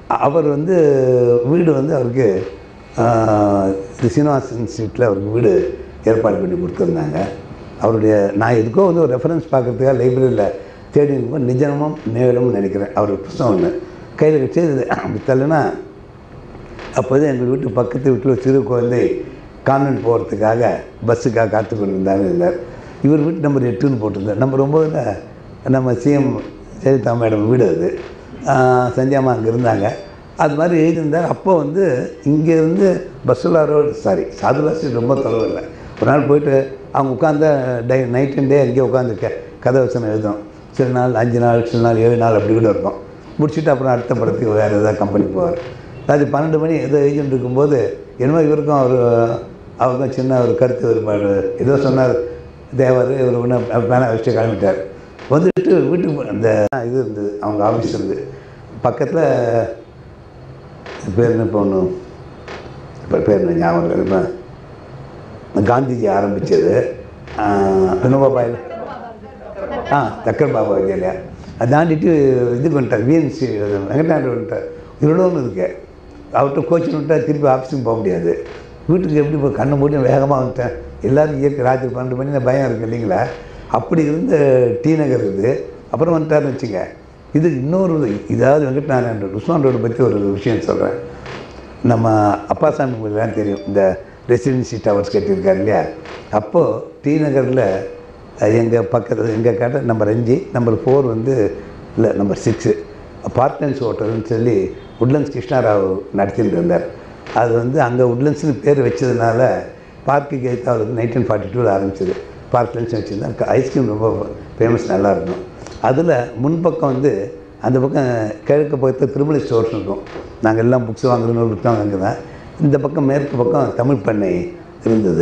அவர் வந்து வீடு வந்து அவருக்கு ஆஹ், இது சீனிவாசன் ஸ்ட்ரீட்டில் அவருக்கு வீடு ஏற்பாடு பண்ணி கொடுத்துருந்தாங்க அவருடைய நான் எதுக்கோ வந்து ஒரு ரெஃபரன்ஸ் பார்க்குறதுக்காக லைப்ரரியில் தேடி இருக்கும்போது நிஜமும் நேரம்னு நினைக்கிறேன் அவர் புத்தகம் ஒன்று கையில் வச்சு இது அப்படி தள்ளுனா அப்போது எங்கள் வீட்டு பக்கத்து வீட்டில் ஒரு சிறு குழந்தை கான்வென்ட் போகிறதுக்காக பஸ்ஸுக்காக காத்து கொண்டு இருந்தார் இருந்தார் இவர் வீட்டு நம்பர் எட்டுன்னு போட்டிருந்தார் நம்பர் ஒம்போதில் நம்ம சிஎம் ஜெயலலிதா மேடம் வீடு அது ஆஹ் சந்தியாமா அங்கே இருந்தாங்க அது மாதிரி எழுதியிருந்தார் அப்போ வந்து இங்கேருந்து Bazullah road sorry Sadullah street ரொம்ப தொலைவு இல்லை ஒரு நாள் போயிட்டு அவங்க உட்காந்த டை நைட் அண்ட் டே அங்கேயே உட்காந்துருக்க கதை வசனம் எழுதும் சில நாள் அஞ்சு நாள் சில நாள் ஏழு நாள் அப்படி கூட இருக்கும் முடிச்சுட்டு அப்புறம் அடுத்த படத்துக்கு வேறு ஏதாவது கம்பெனி போவார் அது பன்னெண்டு மணி ஏதோ ஏஜென்ட் இருக்கும்போது என்னமோ இவருக்கும் அவர் அவருக்கும் சின்ன ஒரு கருத்து வேறுபாடு ஏதோ சொன்னார் தேவர் இவர் ஒன்று பேனா வச்சுட்டு கிளம்பிட்டார் வந்துட்டு வீட்டுக்கு போ- அந்த இது இருந்தது அவங்க ஆஃபீஸ் இருந்தது பக்கத்தில் பேர் என்ன இப்போ ஒன்று இப்போ பேர் என்ன ஞாபகம் இல்லை இப்ப காந்திஜி ஆரம்பித்தது வினோபா பாயில் ஆ தக்கர் பாபா வித்யாலயா அதை தாண்டிட்டு இதுக்கு வந்துட்டார் விஎன்சி வெங்கடாண்டு வந்துட்டார் இவ்வளோ ஒன்று இருக்கு அவர்கிட்ட கோச்சிங் விட்டா திருப்பி ஆஃபீஸுக்கு போக முடியாது வீட்டுக்கு எப்படி இப்போ கண்ணை மூடி வேகமாக வந்துட்டேன் எல்லோரும் இயற்கை ராத்திரி பன்னெண்டு மணி நேரம் பயம் இருக்குது இல்லைங்களா அப்படி இருந்த டி நகர் இது அப்புறம் வந்துட்டாருன்னு வச்சுங்க இது இன்னொரு இதாவது வெங்கட்நாராயண உஸ்மான் ரோடு பற்றி ஒரு விஷயம் சொல்கிறேன் நம்ம அப்பாசாமி உங்களுக்குலாம் தெரியும் இந்த ரெசிடென்சி டவர்ஸ் கட்டியிருக்காரு இல்லையா அப்போது டி நகரில் எங்கள் பக்கத்தில் எங்கள் கடை நம்பர் அஞ்சு நம்பர் ஃபோர் வந்து இல்லை நம்பர் சிக்ஸு பார்ட்னர்ஸ் ஹோட்டல்னு சொல்லி உட்லண்ட்ஸ் கிருஷ்ணாராவ் நடத்திட்டு இருந்தார் அது வந்து அங்கே உட்லண்ட்ஸ்னு பேர் வச்சதுனால பார்க்குக்கு எய்த்தாவில் நைன்டீன் ஃபார்ட்டி டூவில் ஆரம்பிச்சது பார்க்லண்ட்ஸ் வச்சுருந்தா ஐஸ்கிரீம் ரொம்ப ஃபேமஸ் நல்லாயிருக்கும் அதில் முன்பக்கம் வந்து அந்த பக்கம் கிழக்கு பக்கத்தில் திருமலை ஸ்டோர்ஸ் இருக்கும் நாங்கள் எல்லாம் புக்ஸ் வாங்குறதுன்னு ஒரு புத்தகம் அங்கே தான் இந்த பக்கம் மேற்கு பக்கம் தமிழ் பண்ணை இருந்தது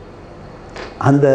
அந்த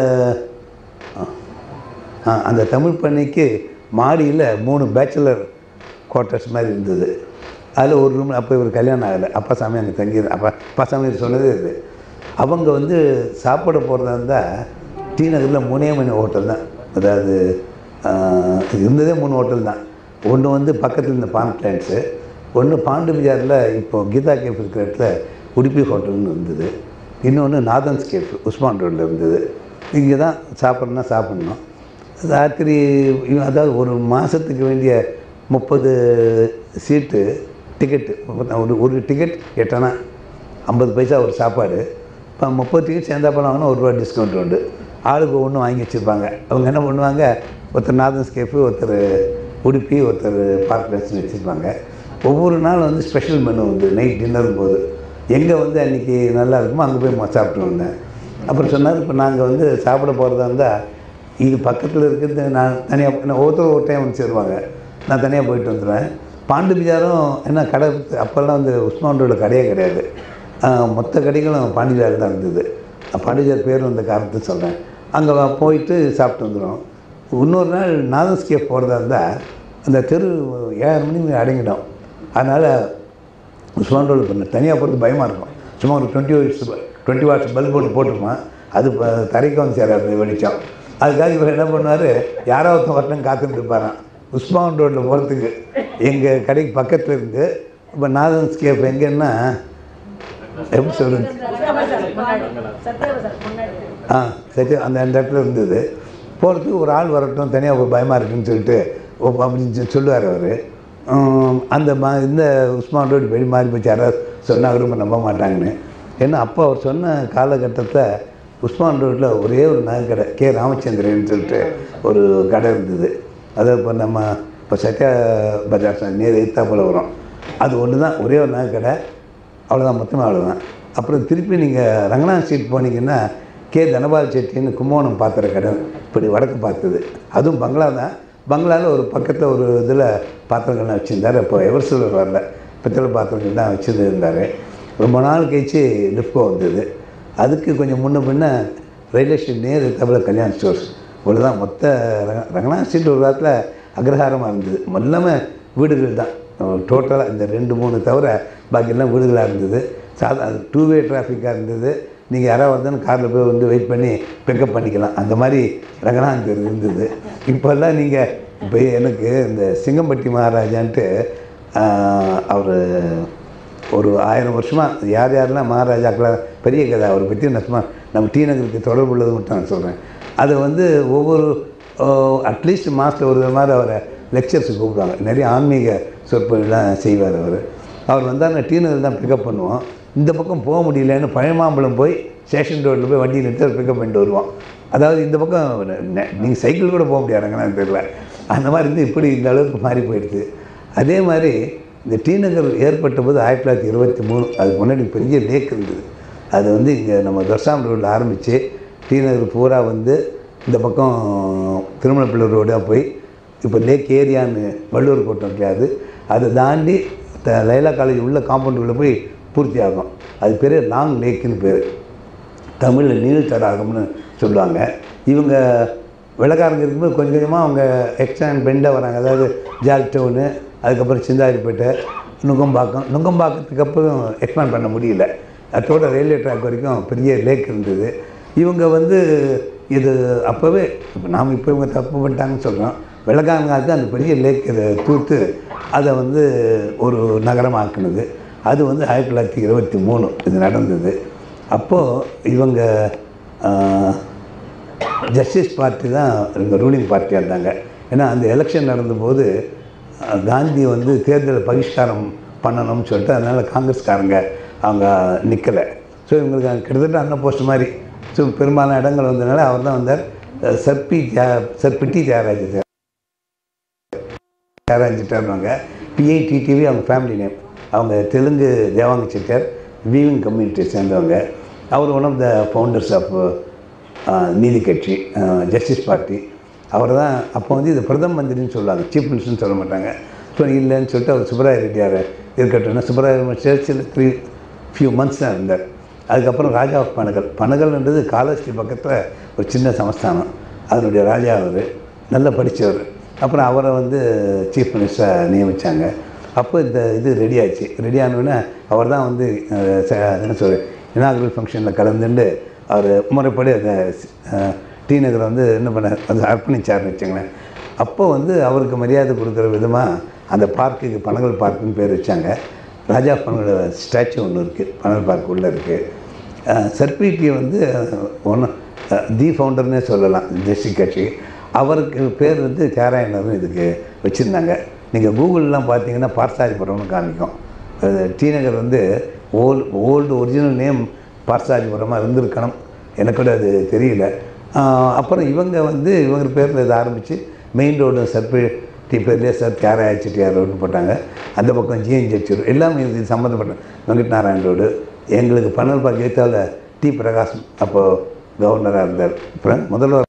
ஆ, அந்த தமிழ் பண்ணைக்கு மாடியில் மூணு பேச்சுலர் குவார்ட்டர்ஸ் மாதிரி இருந்தது அதில் ஒரு ரூம் அப்போ இவர் கல்யாணம் ஆகலை அப்பா சாமி அங்கே தங்கியது அப்பா அப்பா சாமி சொன்னதே இது அவங்க வந்து சாப்பிட போகிறதா இருந்தால் டி நகரில் மூணே மணி ஹோட்டல் தான் அதாவது ஆ, இருந்ததே மூணு ஹோட்டல் தான் ஒன்று வந்து பக்கத்தில் இருந்த பான் பிளான்ஸு ஒன்று பாண்டு பஜாரில் இப்போ கீதா கேஃப் இருக்கிற இடத்துல உடுப்பி ஹோட்டல்னு இருந்தது இன்னொன்று நாதன்ஸ் கேஃப் உஸ்மான் ரோட்டில் இருந்தது இங்கே தான் சாப்பிட்ணுன்னா சாப்பிட்ணும் ராத்திரி இவன் அதாவது ஒரு மாதத்துக்கு வேண்டிய முப்பது சீட்டு டிக்கெட்டு ஒரு ஒரு டிக்கெட் எட்டனா ஐம்பது பைசா ஒரு சாப்பாடு இப்போ முப்பது டிக்கெட் சேர்ந்தா போனாங்கன்னா ஒரு ரூபா டிஸ்கவுண்ட் உண்டு ஆளுக்கு ஒன்று வாங்கி வச்சுருப்பாங்க அவங்க என்ன பண்ணுவாங்க ஒருத்தர் நாதன்ஸ் கேஃபு ஒருத்தர் உடுப்பி ஒருத்தர் பார்க் பிளேஸ்னு வச்சுருப்பாங்க ஒவ்வொரு நாள் வந்து ஸ்பெஷல் மெனு வந்து நைட் டின்னர் போது எங்கே வந்து அன்றைக்கி நல்லா இருக்குமோ அங்கே போய் ம- சாப்பிட்டு வந்தேன் அப்புறம் சொன்னார் இப்போ நாங்கள் வந்து சாப்பிட போகிறதா இருந்தால் இது பக்கத்தில் இருக்கிறது நான் தனியாக நான் ஒவ்வொருத்தரும் ஒரு டைம் வந்து சேருவாங்க நான் தனியாக போயிட்டு வந்துடுவேன் பாண்டு பஜாரும் என்ன கடை அப்போல்லாம் வந்து உஸ்மான் ரோடு கடையே கிடையாது ஆஹ் மொத்த கடைகளும் பாண்டி பஜார் தான் இருந்தது பாண்டி பஜார் பேர் வந்த காரணத்தை சொல்கிறேன் அங்கே போயிட்டு சாப்பிட்டு வந்துடும் இன்னொரு நாள் நாதன்ஸ்கேப் போகிறதா இருந்தால் அந்த தெரு ஏழரை மணிக்கு அடங்கிடும் அதனால் உஸ்மான் ரோடு பண்ண தனியாக போகிறது பயமாக இருக்கும் சும்மா ஒரு twenty watts twenty watts bulb ஒன்று போட்டுருமா அது இப்போ தரைக்கு வந்து சேராது வெளிச்சம் அதுக்காக இவர் என்ன பண்ணுவார் யாராவது ஒருத்தன் வரட்டும் காத்துட்டு இருப்பாராம் உஸ்மான் ரோட்டில் போகிறதுக்கு எங்கள் கடைக்கு பக்கத்தில் இருந்து இப்போ நாதன் ஸ்கேப் எங்கன்னா எப்படி சொல்கிறது ஆ சரி அந்த அந்த இடத்துல இருந்தது போகிறதுக்கு ஒரு ஆள் வரட்டும் தனியாக ஒரு பயமாக இருக்குன்னு சொல்லிட்டு ஓ, அப்படின்னு சொல்லி சொல்லுவார் அவர் அந்த மா இந்த உஸ்மான் ரோடு வெளி மாறி போச்சு யாராவது சொன்னால் ரொம்ப நம்ப மாட்டாங்கன்னு ஏன்னா அப்போ அவர் சொன்ன காலகட்டத்தில் உஸ்மான் ரோட்டில் ஒரே ஒரு நகை கடை கே ராமச்சந்திரன் சொல்லிட்டு ஒரு கடை இருந்தது அதை இப்போ நம்ம இப்போ சத்யா பஜார் ச- நேர் எய்த்தாப்பில் வரும் அது ஒன்று தான் ஒரே ஒரு நகை கடை அவ்வளோதான் மொத்தமாக அவ்வளோதான் அப்புறம் திருப்பி நீங்கள் ரங்கநாத் ஸ்ட்ரீட் போனீங்கன்னா கே தனபால் செட்டின்னு கும்போணம் பாத்திர கடை இப்படி வடக்கு பார்த்தது அதுவும் பங்களா தான் பங்களாவில் ஒரு பக்கத்தில் ஒரு இதில் பாத்திரங்கள்லாம் வச்சுருந்தார் அப்போ எவர்சிலர் வரல பித்தளை பாத்திரங்கள் தான் வச்சுருந்து இருந்தார் ரொம்ப நாள் கழிச்சு லிஃப்கோ வந்தது அதுக்கு கொஞ்சம் முன்ன பின்ன ரயில்வே ஸ்டேஷன் நேர் தவிர கல்யாண் ஸ்டோர்ஸ் இவ்வளோதான் மொத்த ரங்க- ரங்கநாத் ஸ்ட்ரீட் ஒரு காலத்தில் அக்ரஹாரமாக இருந்தது எல்லாமே வீடுகள் தான் டோட்டலாக இந்த ரெண்டு மூணு தவிர பாக்கியெல்லாம் வீடுகளாக இருந்தது சாதா டூ வே டிராஃபிக்காக இருந்தது நீங்கள் யாராவது வந்தாலும் காரில் போய் வந்து வெயிட் பண்ணி பிக்கப் பண்ணிக்கலாம் அந்த மாதிரி ரங்கநாத் தெரு இருந்தது இப்போல்லாம் நீங்கள் இப்போ எனக்கு இந்த சிங்கம்பட்டி மகாராஜான்ட்டு அவர் ஒரு ஆயிரம் வருஷமாக யார் யாரெல்லாம் மகாராஜாக்களாக பெரிய கதை அவரை பற்றி நான் சும்மா நம்ம டி நகருக்கு தொடர்பு உள்ளது மட்டும் நான் சொல்கிறேன் அதை வந்து ஒவ்வொரு அட்லீஸ்ட் மாதத்தில் ஒரு மாதிரி அவரை லெக்சர்ஸுக்கு கூப்பிடுவாங்க நிறைய ஆன்மீக சொற்பொழிலாம் செய்வார் அவர் அவர் வந்தால் நான் டி நகர் தான் பிக்கப் பண்ணுவோம் இந்த பக்கம் போக முடியலன்னு பழமாம்பலம் போய் ஸ்டேஷன் ரோட்டில் போய் வண்டி நிறுத்தி அவர் பிக்கப் பண்ணிட்டு வருவோம் அதாவது இந்த பக்கம் நீங்கள் சைக்கிள் கூட போக முடியாதுங்கன்னு தெரியல அந்த மாதிரி இருந்து இப்படி இந்த அளவுக்கு மாறி போயிடுது அதே மாதிரி இந்த டி நகர் ஏற்பட்ட போது ஆயிரத்தி தொள்ளாயிரத்தி இருபத்தி மூணு அதுக்கு முன்னாடி பெரிய லேக் இருந்தது அது வந்து இங்கே நம்ம தர்சாம் ரோட்டில் ஆரம்பித்து டி நகர் பூரா வந்து இந்த பக்கம் திருமணப்பிள்ளை ரோடாக போய் இப்போ லேக் ஏரியான்னு வள்ளுவர் கோட்டம் இருக்காது அதை தாண்டி த லைலா காலேஜ் உள்ள காம்பவுண்டுக்குள்ளே போய் பூர்த்தி ஆகும் அது பேர் லாங் லேக்குன்னு பேர் தமிழில் நீள் தடாகம்னு சொல்லுவாங்க இவங்க வெள்ளக்காரங்க இருக்கும்போது கொஞ்சம் கொஞ்சமாக அவங்க எக்ஸ்டாண்ட் பெண்டாக வராங்க அதாவது ஜால் டவுனு அதுக்கப்புறம் சிந்தாரிப்பேட்டை நுங்கம்பாக்கம் நுங்கம்பாக்கத்துக்கு அப்புறம் எக்ஸ்பேண்ட் பண்ண முடியல அதோட ரயில்வே ட்ராக் வரைக்கும் பெரிய லேக் இருந்தது இவங்க வந்து இது அப்போவே இப்போ நாம் இப்போ இவங்க தப்பு பண்ணிட்டாங்கன்னு சொல்கிறோம் வெள்ளக்காரங்காலத்து அந்த பெரிய லேக் இதை தூத்து அதை வந்து ஒரு நகரமாக்குனது அது வந்து ஆயிரத்தி தொள்ளாயிரத்தி இருபத்தி மூணு இது நடந்தது அப்போது இவங்க ஜஸ்டிஸ் பார்ட்டி தான் இவங்க ரூலிங் பார்ட்டியாக இருந்தாங்க ஏன்னா அந்த எலெக்ஷன் நடந்தபோது அஹ், காந்தி வந்து தேர்தலை பகிஷ்காரம் பண்ணணும்னு சொல்லிட்டு அதனால் காங்கிரஸ்காரங்க அவங்க நிற்கலை ஸோ இவங்களுக்கு அங்க கிட்டத்தட்ட அண்ணன் போஸ்ட் மாதிரி ஸோ பெரும்பாலான இடங்கள் வந்ததுனால அவர் தான் வந்தார் அஹ், சர்பி தியா சர்பிட்டி தியாகராஜ தியாகராஜிட்டாருவாங்க பிஐடிடிவி அவங்க ஃபேமிலி நேம் அவங்க தெலுங்கு தேவாங்க செட்டியார் வீவிங் கம்யூனிட்டியை சேர்ந்தவங்க அவர் one of the founders of நீதி கட்சி ஜஸ்டிஸ் பார்ட்டி அவர் தான் அப்போ வந்து இது பிரதம மந்திரின்னு சொல்லுவாங்க சீஃப் மினிஸ்டர்னு சொல்ல மாட்டாங்க ஸோ இல்லைன்னு சொல்லிட்டு அவர் சுப்பராய ரெட்டியார் இருக்கட்டும்னா சுப்பராய சேர்ச்சில் த்ரீ ஃபியூ மந்த்ஸ் தான் இருந்தார் அதுக்கப்புறம் ராஜா ஆஃப் பனகல் பனகல்ன்றது காலஸ்ரீ பக்கத்தில் ஒரு சின்ன சமஸ்தானம் அதனுடைய ராஜா அவர் நல்லா படித்தவர் அப்புறம் அவரை வந்து சீஃப் மினிஸ்டராக நியமித்தாங்க அப்போ இந்த இது ரெடி ஆச்சு ரெடி ஆனவுடனே அவர் தான் வந்து அஹ், ச- என்ன சொல்கிறேன் இனாகுரல் ஃபங்க்ஷனில் கலந்துண்டு அவர் முறைப்படி அந்த அஹ், டி நகரை வந்து என்ன பண்ண அது அர்ப்பணிச்சார்னு வச்சுங்களேன் அப்போ வந்து அவருக்கு மரியாதை கொடுக்குற விதமாக அந்த பார்க்குக்கு பனகல் பார்க்குன்னு பேர் வச்சாங்க ராஜா பனகல் ஸ்டாச்சு ஒன்று இருக்குது பனகல் பார்க் உள்ளே இருக்குது சர்பிடி வந்து ஒன்று தி ஃபவுண்டர்னே சொல்லலாம் ஜெஸ்டிக் கட்சி அவருக்கு பேர் வந்து தியாராயணர்னு இதுக்கு வச்சுருந்தாங்க நீங்கள் கூகுளெலாம் பார்த்தீங்கன்னா பார்சாதிபுரம்னு காமிக்கும் அது டி நகர் வந்து ஓல்டு ஓல்டு ஒரிஜினல் நேம் பார்சாதிபுரமாக இருந்திருக்கணும் எனக்கு கூட அது தெரியல ஆஹ் அப்புறம் இவங்க வந்து இவங்க பேரில் இதை ஆரம்பித்து மெயின் ரோடு சர்பி டி பேர்லேயே சார் தியாராய செட்டியார் ரோடுன்னு போட்டாங்க அந்த பக்கம் ஜிஎன் ஜெச்சூர் எல்லாமே இது சம்மந்தப்பட்ட வெங்கட் நாராயண் ரோடு எங்களுக்கு பன்னல் பார்க் ஏத்தால டி பிரகாஷ் அப்போது கவர்னராக இருந்தார் அப்புறம் முதல்வர்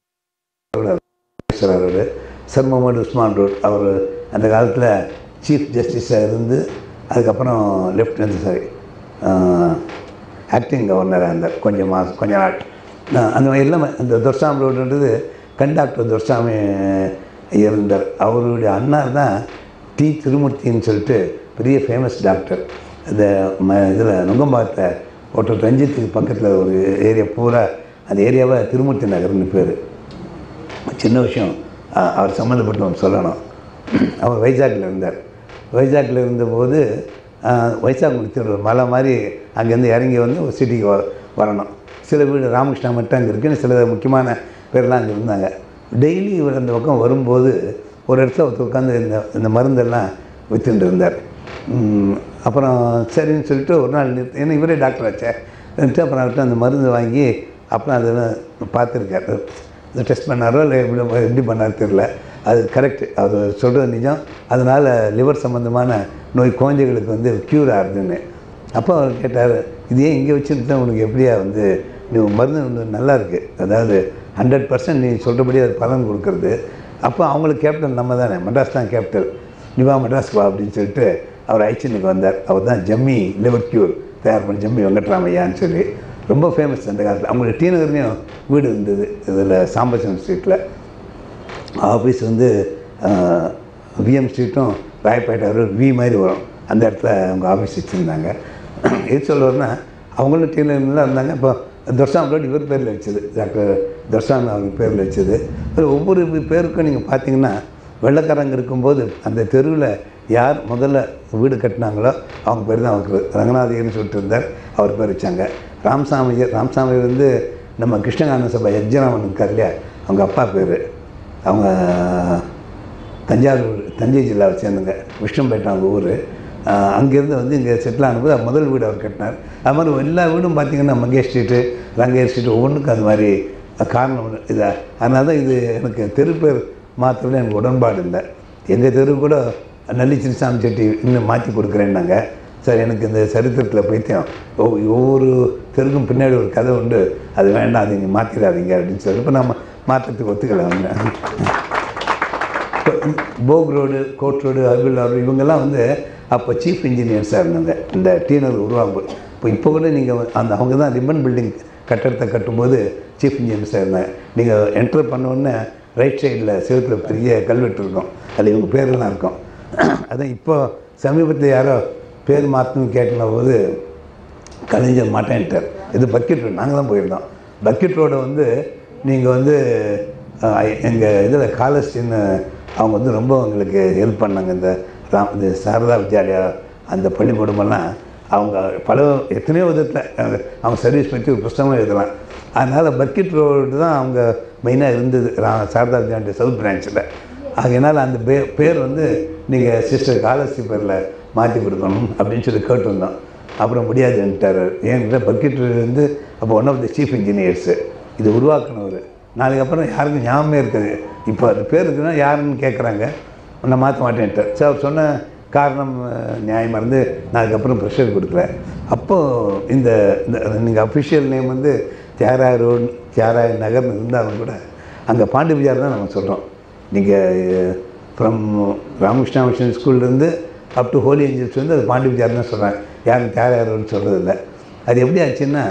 அவர் சர் முகமது உஸ்மான் ரோட் அவர் அந்த காலத்தில் சீஃப் ஜஸ்டிஸாக இருந்து அதுக்கப்புறம் லெஃப்டினன்ட் சாரி ஆக்டிங் கவர்னராக இருந்தார் கொஞ்சம் மாதம் கொஞ்ச நாள் நான் அந்த மாதிரி எல்லாமே அந்த துர்சாமி ரோடுன்றது கண்டாக்டர் துர்சாமி இருந்தார் அவருடைய அண்ணார் தான் டி திருமூர்த்தின்னு சொல்லிட்டு பெரிய ஃபேமஸ் டாக்டர் இந்த ம இதில் நுங்கம்பாக்கத்தை ஹோட்டல் ரஞ்சித்துக்கு பக்கத்தில் ஒரு ஏரியா பூரா அந்த ஏரியாவை திருமூர்த்தி நகர்னு பேர் சின்ன விஷயம் அ- அவர் சம்மந்தப்பட்டு ஒன்று சொல்லணும் அவர் வைஜாக்கில் இருந்தார் வைஜாக்கில் இருந்தபோது அ, வைசாக் முடிச்சு ஒரு மலை மாதிரி அங்கேருந்து இறங்கி வந்து ஒரு சிட்டிக்கு வ வரணும் சில வீடு ராமகிருஷ்ணா மட்டும் அங்கே இருக்குன்னு சில முக்கியமான பேர்லாம் அங்கே இருந்தாங்க டெய்லி இவர் அந்த பக்கம் வரும்போது ஒரு இடத்துல ஒருத்தர் உட்காந்து இந்த இந்த மருந்தெல்லாம் வித்துட்டு இருந்தார் ம், அப்புறம் சரின்னு சொல்லிட்டு ஒரு நாள் நிறுத்தி ஏன்னா இவரே டாக்டர் ஆச்சே நிறுத்தி அப்புறம் அவர்கிட்ட அந்த மருந்து வாங்கி அப்புறம் அதெல்லாம் பார்த்துருக்காரு இந்த டெஸ்ட் பண்ணாரோ இல்லை எப்படி எப்படி பண்ணாரோ தெரில அது கரெக்ட் அவர் சொல்கிறது நிஜம் அதனால் லிவர் சம்மந்தமான நோய் குழந்தைகளுக்கு வந்து க்யூர் ஆகுதுன்னு அப்போ அவர் கேட்டார் இது ஏன் இங்கே வச்சுருந்தா உனக்கு எப்படியா வந்து நீ உன் மருந்து வந்து நல்லா இருக்குது அதாவது ஹண்ட்ரட் பர்சன்ட் நீ சொல்கிறபடி அது பலன் கொடுக்குறது அப்போ அவங்களுக்கு கேப்டன் நம்ம தானே மெட்ராஸ் தான் கேப்டன் நீ வா மெட்ராஸ்க்கு வா அப்படின்னு சொல்லிட்டு அவர் ஐச்சனுக்கு வந்தார் அவர் தான் ஜம்மி லிவர் க்யூர் தயார் பண்ண ஜம்மி வெங்கட்ராமையான்னு சொல்லி ரொம்ப ஃபேமஸ் அந்த காலத்தில் அவங்களுக்கு டி நகர்லேயும் வீடு இருந்தது இதில் சாம்பசிவம் ஸ்ட்ரீட்டில் ஆஃபீஸ் வந்து விஎம் ஸ்ட்ரீட்டும் ராயப்பேட்டை ரோடு வி மாதிரி வரும் அந்த இடத்துல அவங்க ஆஃபீஸ் வச்சுருந்தாங்க எது சொல்லுவார்னா அவங்களும் டீனர்லாம் இருந்தாங்க இப்போ துர்சாமி ரோடு இவர் பேரில் வச்சது டாக்டர் துர்சாமி அவங்க பேரில் வச்சது அது ஒவ்வொரு பேருக்கும் நீங்கள் பார்த்தீங்கன்னா வெள்ளைக்காரங்க இருக்கும்போது அந்த தெருவில் யார் முதல்ல வீடு கட்டினாங்களோ அவங்க பேர் தான் அவருக்கு ரங்கநாதையர்னு சொல்லிட்டு இருந்தார் அவர் பேர் வச்சாங்க ராமசாமியர் ராமசாமியர் வந்து நம்ம கிருஷ்ணகான சபை யஜ்ஜராமன் இருக்கார் இல்லையா அவங்க அப்பா பேர் அவங்க தஞ்சாவூர் தஞ்சை ஜில்லாவை சேர்ந்தவங்க விஷ்ணும்பேட்டை அவங்க ஊர் அங்கேருந்து வந்து இங்கே செட்டில் ஆனபோது அவர் முதல் வீடு அவர் கட்டினார் அது மாதிரி எல்லா வீடும் பார்த்திங்கன்னா மங்கேஷ் ஸ்ட்ரீட்டு ரங்கேஷ் ஸ்ட்ரீட் ஒவ்வொன்றுக்கும் அது மாதிரி காரணம் ஒன்று இது அதனால தான் இது எனக்கு தெரு பேர் மாத்திரத்தில் எனக்கு உடன்பாடு இல்லை எங்கள் தெரு கூட நல்லி சின்னசாமி செட்டி இன்னும் மாற்றி கொடுக்குறேன்னாங்க சார் எனக்கு இந்த சரித்திரத்தில் பைத்தியம் ஒவ்- ஒவ்வொரு தெருக்கும் பின்னாடி ஒரு கதை உண்டு அது வேண்டாம் அது நீங்கள் மாற்றிடாதீங்க அப்படின்னு சொல்லி இப்போ நம்ம மாற்றத்துக்கு ஒத்துக்கலை அவங்க இப்போ போக் ரோடு கோட் ரோடு அர்பில் ரோடு இவங்கெல்லாம் வந்து அப்போ சீஃப் இன்ஜினியர்ஸாக இருந்தாங்க இந்த டீனர் உருவாகும் இப்போ இப்போ கூட நீங்கள் அந்த அவங்க தான் ரிப்பன் பில்டிங் கட்டடத்தை கட்டும்போது சீஃப் இன்ஜினியர்ஸாக இருந்தாங்க நீங்கள் என்டர் பண்ண உடனே ரைட் சைடில் செவத்தில் பெரிய கல்வெட்டு இருக்கும் அதில் இவங்க பேரெல்லாம் இருக்கும் அதான் இப்போ சமீபத்தில் யாரோ பேர் மாற்றணும்னு கேட்டின போது கலைஞர் மாட்டேன்ட்டார் இது பக்கெட் ரோடு நாங்கள் தான் போயிருந்தோம் பக்கெட் ரோடை வந்து நீங்கள் வந்து எங்கள் இதில் காலேஜ்னு அவங்க வந்து ரொம்ப எங்களுக்கு ஹெல்ப் பண்ணாங்க இந்த ராம் இந்த சாரதா வித்யாலயா அந்த பள்ளிக்கூடமெல்லாம் அவங்க பல எத்தனையோ விதத்தில் அவங்க சர்வீஸ் பற்றி ஒரு புஸ்தகம் எழுதலாம் அதனால் பக்கெட் ரோடு தான் அவங்க மெயினாக இருந்தது ரா சாரதா வித்யாலயா சவுத் பிரான்ச்சில் ஆகையினால் அந்த பே பேர் வந்து நீங்கள் சிஸ்டர் காலசி பேரில் மாற்றி கொடுக்கணும் அப்படின்னு சொல்லி கேட்டிருந்தோம் அப்புறம் முடியாதுன்ட்டார் ஏன்கிட்ட பக்கெட் வந்து அப்போ one of the chief engineers இது உருவாக்குனவர் நாளைக்கு அப்புறம் யாருக்கும் ஞாபகமே இருக்குது இப்போ அது பேர் இருக்குன்னா யாருன்னு கேட்குறாங்க உன்னை மாற்ற மாட்டேன்ட்டார் சார் அவர் சொன்ன காரணம் அஹ், நியாயமாக இருந்து நான் அதுக்கப்புறம் ப்ரெஷர் கொடுக்குறேன் அப்போது இந்த நீங்கள் அஃபிஷியல் நேம் வந்து தியாகராய ரோடு தியாகராய நகர்னு இருந்தாலும் கூட அங்கே பாண்டி பஜார் தான் நம்ம சொல்கிறோம் நீங்கள் ஃப்ரம் ராமகிருஷ்ணா மிஷன் ஸ்கூல்லேருந்து அப் டு ஹோலி ஏஞ்சல்ஸ் வந்து அது பாண்டி பஜார் தான் சொல்கிறாங்க யாரும் தியாகராயர்னு சொல்கிறதில்ல அது எப்படி ஆச்சுன்னா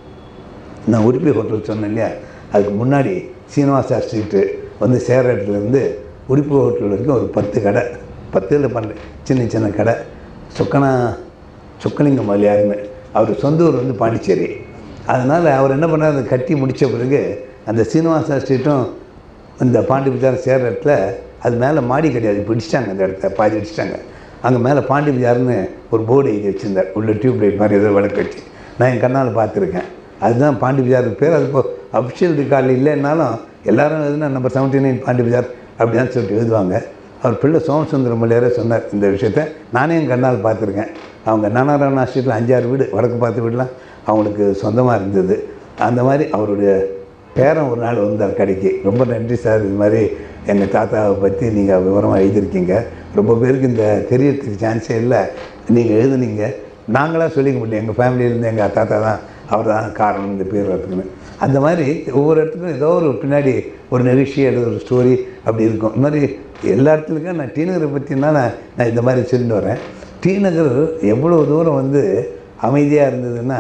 நான் உடுப்பி ஹோட்டல் சொன்னேன் இல்லையா அதுக்கு முன்னாடி சீனிவாசா ஸ்ட்ரீட்டு வந்து சேர இடத்துலேருந்து உடுப்பி ஹோட்டல் வரைக்கும் ஒரு பத்து கடை பத்து இல்லை பன்னெண்டு சின்ன சின்ன கடை சொக்கனா சொக்கலிங்கம் மலையாருன்னு அவர் சொந்த ஊர் வந்து பாண்டிச்சேரி அதனால் அவர் என்ன பண்ணார் அதை கட்டி முடித்த பிறகு அந்த சீனிவாசா ஸ்ட்ரீட்டும் இந்த பாண்டி பஜார் சேர்ற இடத்துல அது மேலே மாடி கிடையாது பிடிச்சிட்டாங்க அந்த இடத்த பாதி அடிச்சிட்டாங்க அங்கே மேலே பாண்டி பஜார்னு ஒரு போர்டு எழுதி வச்சுருந்தார் உள்ள டியூப் லைட் மாதிரி ஏதோ விளக்கு வச்சு நான் என் கண்ணால் பார்த்துருக்கேன் அதுதான் பாண்டி பஜாருக்கு பேர் அது இப்போ அஃபிஷியல் ரெக்கார்டில் இல்லைன்னாலும் எல்லாரும் எதுனா number seventy nine Pondy Bazaar அப்படி தான் சொல்லிட்டு எழுதுவாங்க அவர் பிள்ளை சோமசுந்தரம் மல்லியாரே சொன்னார் இந்த விஷயத்த நானே என் கண்ணால் பார்த்துருக்கேன் அவங்க நானாராயணா ஸ்ட்ரீட்டில் அஞ்சாறு வீடு வடக்கு பார்த்து வீடுலாம் அவங்களுக்கு சொந்தமாக இருந்தது அந்த மாதிரி அவருடைய பேரன் ஒரு நாள் வந்தார் கடைக்கு ரொம்ப நன்றி சார் இது மாதிரி எங்கள் தாத்தாவை பற்றி நீங்கள் விவரமாக எழுதியிருக்கீங்க ரொம்ப பேருக்கு இந்த தெரியறதுக்கு சான்ஸே இல்லை நீங்கள் எழுதுனீங்க நாங்களாக சொல்லிக்க முடியும் எங்கள் ஃபேமிலியிலேருந்து எங்கள் தாத்தா தான் அவர் தான் காரணம் இந்த பேர் வரதுக்குன்னு அந்த மாதிரி ஒவ்வொரு இடத்துக்கும் ஏதோ ஒரு பின்னாடி ஒரு நிகழ்ச்சி அல்லது ஒரு ஸ்டோரி அப்படி இருக்கும் இந்த மாதிரி எல்லா இடத்துலையும் நான் டி நகரை பற்றினா நான் நான் இந்த மாதிரி சொல்லிட்டு வரேன் டி நகர் எவ்வளோ தூரம் வந்து அமைதியாக இருந்ததுன்னா